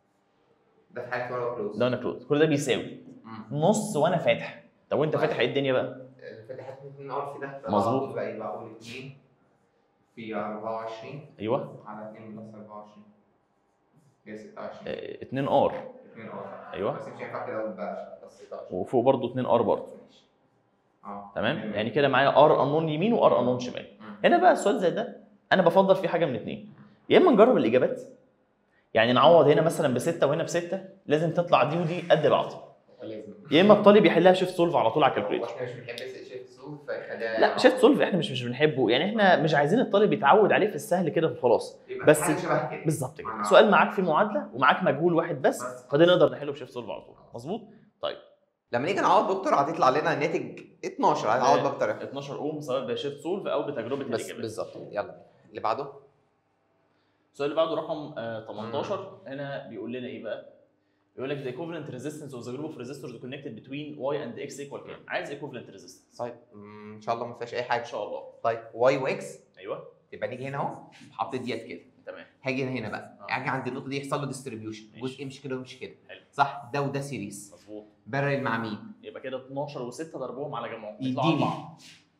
ده في حاله ورا كلوز ده انا كلوز كل ده بيساوي نص وانا فاتح طب وانت طيب. فاتح ايه الدنيا بقى؟ فتحت 2 ار في ده مظبوط. بقى يبقى اقول 2 في 24 ايوه على 2 بلس 24 هي 26 2 ار 2 ار ايوه بس مش هينفع كده اقول بقى بس 16 وفوق برضه 2 ار برضه ماشي اه تمام يعني كده معايا ار انون يمين وار انون شمال مم. هنا بقى السؤال زي ده انا بفضل فيه حاجه من اثنين يا اما نجرب الاجابات يعني نعوض هنا مثلا بسته وهنا بسته لازم تطلع دي ودي قد بعض لازم يا اما الطالب يحلها شيفت سولف على طول على الكالكوليتر واحنا مش بنحب شيفت سولف فيخليها لا شيفت سولف احنا مش مش بنحبه يعني احنا مش عايزين الطالب يتعود عليه في السهل كده وخلاص يبقى بس- حاجه شبه كده بالظبط كده آه. سؤال معاك في معادله ومعاك مجهول واحد بس بس. فده نقدر نحله بشيفت سولف على طول مظبوط لما نيجي نعوض دكتور هتطلع لنا ناتج 12 هنعوض بقى بطريقه 12 اوم سواء بشيفت سولف او بتجربه بس الاجابات بالظبط يلا اللي بعده السؤال اللي بعده رقم آه، 18 هنا بيقول لنا ايه بقى؟ بيقول لك the equivalent resistance of the group of resistors connected between y and x equal كام؟ عايز equivalent resistance طيب مم، ان شاء الله ما فيهاش اي ان حاجه شاء الله طيب واي واكس ايوه يبقى نيجي هنا اهو حطيت ديت كده تمام هاجي هنا هنا بقى آه. اجي عند النقطه دي يحصل له ديستريبيوشن ماشي. جزء يمشي كده ويمشي كده حلو. صح ده وده سيريز مظبوط بارل مع مين يبقى كده 12 و6 ضربهم على جمعهم يديني. يطلعوا أربعة.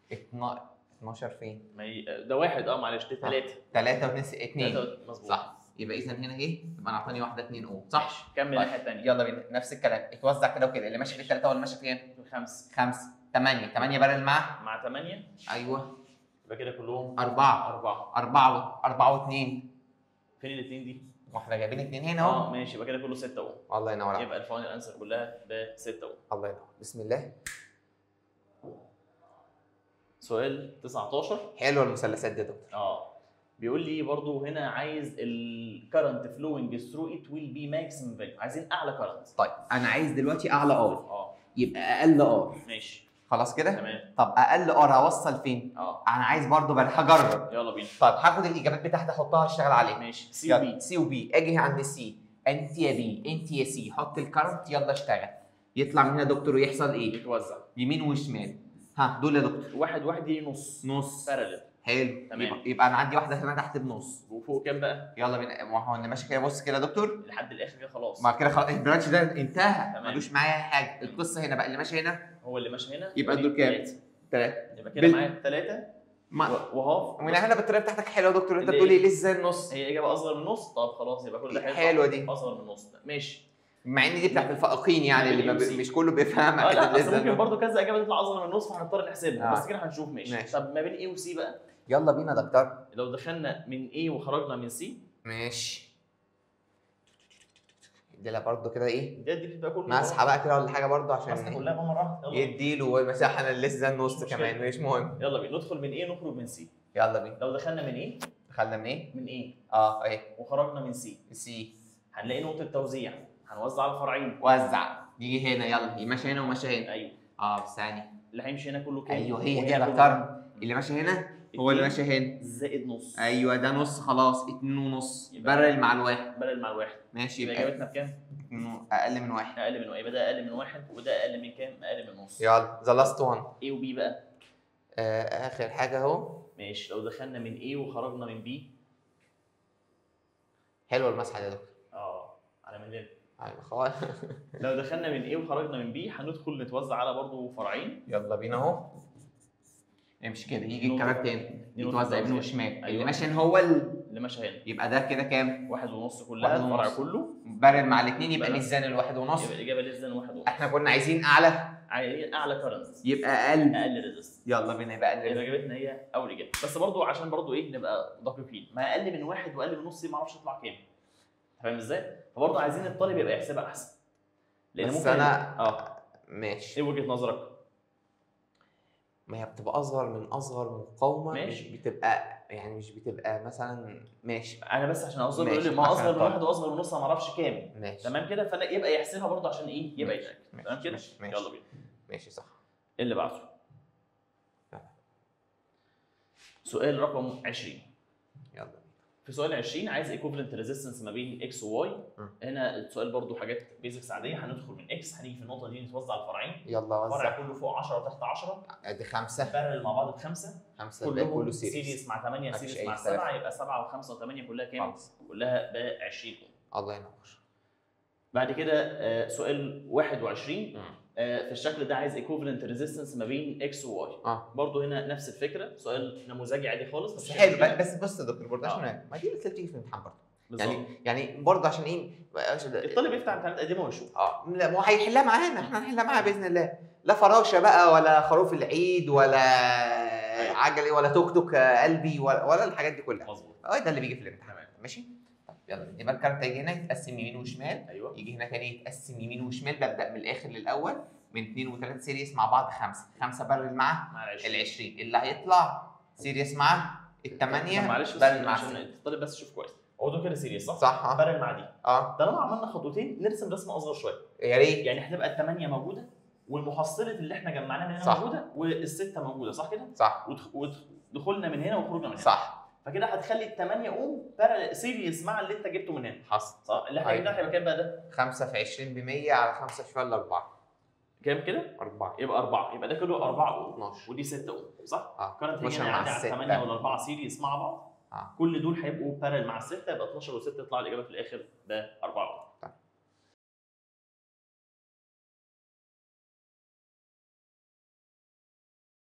12 فين ما ي... ده واحد اه معلش ده ثلاثة 3 و 2 مظبوط صح يبقى اذا هنا اهي يبقى انا اعطاني واحده 2 اوم صح ماشي كمل طيب. الناحية الثانية يلا بينا نفس الكلام اتوزع كده وكده اللي ماشي في الثلاثه واللي ماشي في كام؟ خمسة 5 8 8 بارل مع مع 8 ايوه يبقى كده كلهم 4 أربعة 4 4 و2 فين الاثنين دي؟ واحنا جايبين 2 هنا اه اهو ماشي يبقى كده كله 6 اهو الله ينور عليك يبقى الفاينل انسر كلها ب 6 اهو الله ينور بسم الله سؤال 19 حلوه المثلثات دي يا دكتور اه بيقول لي برضو هنا عايز الكرنت فلوينج ثرو ات ويل بي ماكسيمم فاليو عايزين اعلى كرنت طيب انا عايز دلوقتي اعلى ار اه يبقى اقل ار ماشي خلاص كده تمام طب اقل ار هوصل فين اه انا عايز برضو بل هجرب يلا بينا طيب هاخد الاجابات بتاعتي احطها اشتغل عليها ماشي سي وبي يلا سي وبي اجي عند سي انت يا بي انت يا سي حط الكرنت يلا اشتغل يطلع من هنا دكتور ويحصل ايه بيتوزع يمين وشمال ها دول يا دكتور واحد واحد يجي نص نص بارلل حلو تمام. يبقى, يبقى انا عندي واحده هنا تحت بنص وفوق كام بقى؟ يلا بينا ما هو انا ماشي كده بص كده يا دكتور لحد الاخر كده خلاص ما كده خلاص البرانش ده انتهى تمام. ملوش معايا حاجه القصه هنا بقى اللي ماشي هنا هو اللي ماشي هنا يبقى دي دول كام؟ تلاتة. ثلاثه يبقى كده بال- معايا ثلاثة ما وهاف من هنا بالطريقه بتاعتك حلوه يا دكتور انت اللي بتقول إيه؟ لي ليه ازاي النص هي اجابه اصغر من النص طب خلاص يبقى كل ده حلو حلوة دي. اصغر من النص ماشي مع ان دي بتاعت الفائقين يعني اللي ما بالإي ب... وسي. مش كله بيفهمها اه لا كده بس إزاي ممكن النص. برضو كذا اجابه تطلع اصغر من النص فهنضطر نحسبها آه. بس كده هنشوف ماشي. ماشي. طب ما بين ايه وسي بقى يلا بينا يا دكتور لو دخلنا من ايه وخرجنا من سي ماشي اديلها برضه كده ايه ده دي بتبقى كله مسحه بقى كده ولا حاجه برضه مسحه عشان كلها بقى مره واحده يلا يديله مساحه انا لسه النص مش مشكلة. كمان مش مهم يلا بينا ندخل من ايه نخرج من سي يلا بينا لو دخلنا من ايه دخلنا من ايه؟ من ايه اه اهي وخرجنا من سي سي هنلاقي نقطه توزيع هنوزع على الفرعين وزع يجي هنا يلا ماشي هنا وماشي هنا ايوه اه بس ثانيه اللي هيمشي هنا كله كام ايوه هي دي وهنا يا كله دكتور اللي ماشي هنا هو اللي اتنين ماشي هنا زائد نص ايوه ده نص خلاص اتنين ونص يبقى- برل مع الواحد بدل مع الواحد ماشي يبقى يبقى اجابتنا بكام؟ اتنين- اقل من واحد اقل من واحد يبقى ده اقل من واحد وده اقل من كام؟ اقل من نص يلا ذا لاست وان ايه وبي بقى؟ اخر حاجه اهو ماشي لو دخلنا من ايه وخرجنا من بي حلوه المسحه دي يا دكتور اه على مهلنا أيوة، خلاص لو دخلنا من ايه وخرجنا من بي هندخل نتوزع على برضه فرعين يلا بينا اهو امشي كده يجي نقطة. الكلام تاني دي نقطة يتوزع يمين توزيع. وشمال اللي أيوة. ماشي هنا هو ال... اللي ماشي هنا يبقى ده كده كام؟ واحد ونص كلها واحد الفرع ونص. كله برل مع الاثنين يبقى بلد. ميزان الواحد ونص يبقى الاجابه ليس ذان واحد ونص احنا كنا عايزين اعلى عايزين اعلى كرنت يبقى اقل اقل ريزيست يلا بينا يبقى يبقى اقل اجابتنا هي اول اجابه بس برضو عشان برضو ايه نبقى دقيقين ما اقل من واحد واقل من نص دي ما اعرفش اطلع كام أنت فاهم ازاي؟ فبرضو عايزين الطالب يبقى يحسبها احسن لان بس ممكن أنا- اه ماشي ايه وجهه نظرك؟ ما هي بتبقى اصغر من اصغر مقاومه ماشي. مش بتبقى يعني مش بتبقى مثلا ماشي انا بس عشان اوصل ماشي، يقول لي ما عشان اصغر من الطالب. واحد واصغر من نص انا ما اعرفش كام ماشي تمام كده فانا يبقى يحسبها برضو عشان ايه؟ يبقى ماشي، يتاكد ماشي، تمام كده؟ ماشي، ماشي. يلا بينا ماشي صح اللي بعده سؤال رقم 20 يلا بينا في في سؤال 20 عايز ايكوفلنت ريزيستنس ما بين اكس وواي مم. هنا السؤال برضو حاجات بيزكس عاديه هندخل من اكس هنيجي في النقطه دي نتوزع الفرعين يلا وزع فرع كله فوق 10 وتحت 10 ادي خمسه بارل مع بعض بخمسه خمسه الباقي كلهم كله سيريس سيريس مع 8 مفيش سيريس أي مع اختلاف. 7 يبقى 7 و5 و8 كلها كام؟ خلاص. كلها ب 20 الله ينور بعد كده آه، سؤال 21 مم. آه، في الشكل ده عايز ايكوفلنت ريزيستنس ما بين اكس وواي اه برضه هنا نفس الفكره سؤال نموذجي عادي خالص بس مفيش حلو مشكلة. بس بص يا دكتور برضه آه. عشان ما دي اللي بتيجي في الامتحان برضه بالظبط يعني يعني برضه عشان ايه الطالب يفتح امتحانات قديمه ويشوف اه لا ما هو هيحلها معانا احنا هنحلها معاه باذن الله لا فراشه بقى ولا خروف العيد ولا عجلي ولا توك توك قلبي ولا, ولا الحاجات دي كلها مظبوط اه ده اللي بيجي في الامتحان ماشي طب يلا يبقى الكارت هيجي هنا يتقسم يمين وشمال ايوه يجي هنا تاني يتقسم يمين وشمال ببدا من الاخر للاول من اثنين وثلاثه سيريس مع بعض خمسه خمسه برل مع مع ال ال 20 اللي هيطلع سيريس مع الثمانيه طب معلش بس برل مع عشان السته الطالب بس يشوف كويس هو دول كده سيريس صح؟ صح اه بارل مع دي اه طالما عملنا خطوتين نرسم رسمه اصغر شويه يا ريت يعني هتبقى الثمانيه موجوده والمحصله اللي احنا جمعناها من هنا صح. موجوده والسته موجوده صح كده؟ صح ودخ- ودخ- دخولنا من هنا وخروجنا من هنا صح فكده هتخلي الثمانيه اوم بارل سيريس مع اللي انت جبته من هنا حصل صح؟ اللي احنا أيوة. جبناه هيبقى كام بقى ده؟ 5 في 20 ب 100 على 5 في فل 4 كام كده؟ 4 يبقى أربعة يبقى ده كله أربعة أوم 12 ودي 6 أوم صح؟ اه كانت 12 هنا مع عندي على الستة. 8 ولا 4 سيريس مع بعض آه. كل دول هيبقوا بارل مع الستة يبقى 12 و6 يطلع الإجابة في الآخر ب 4 أوم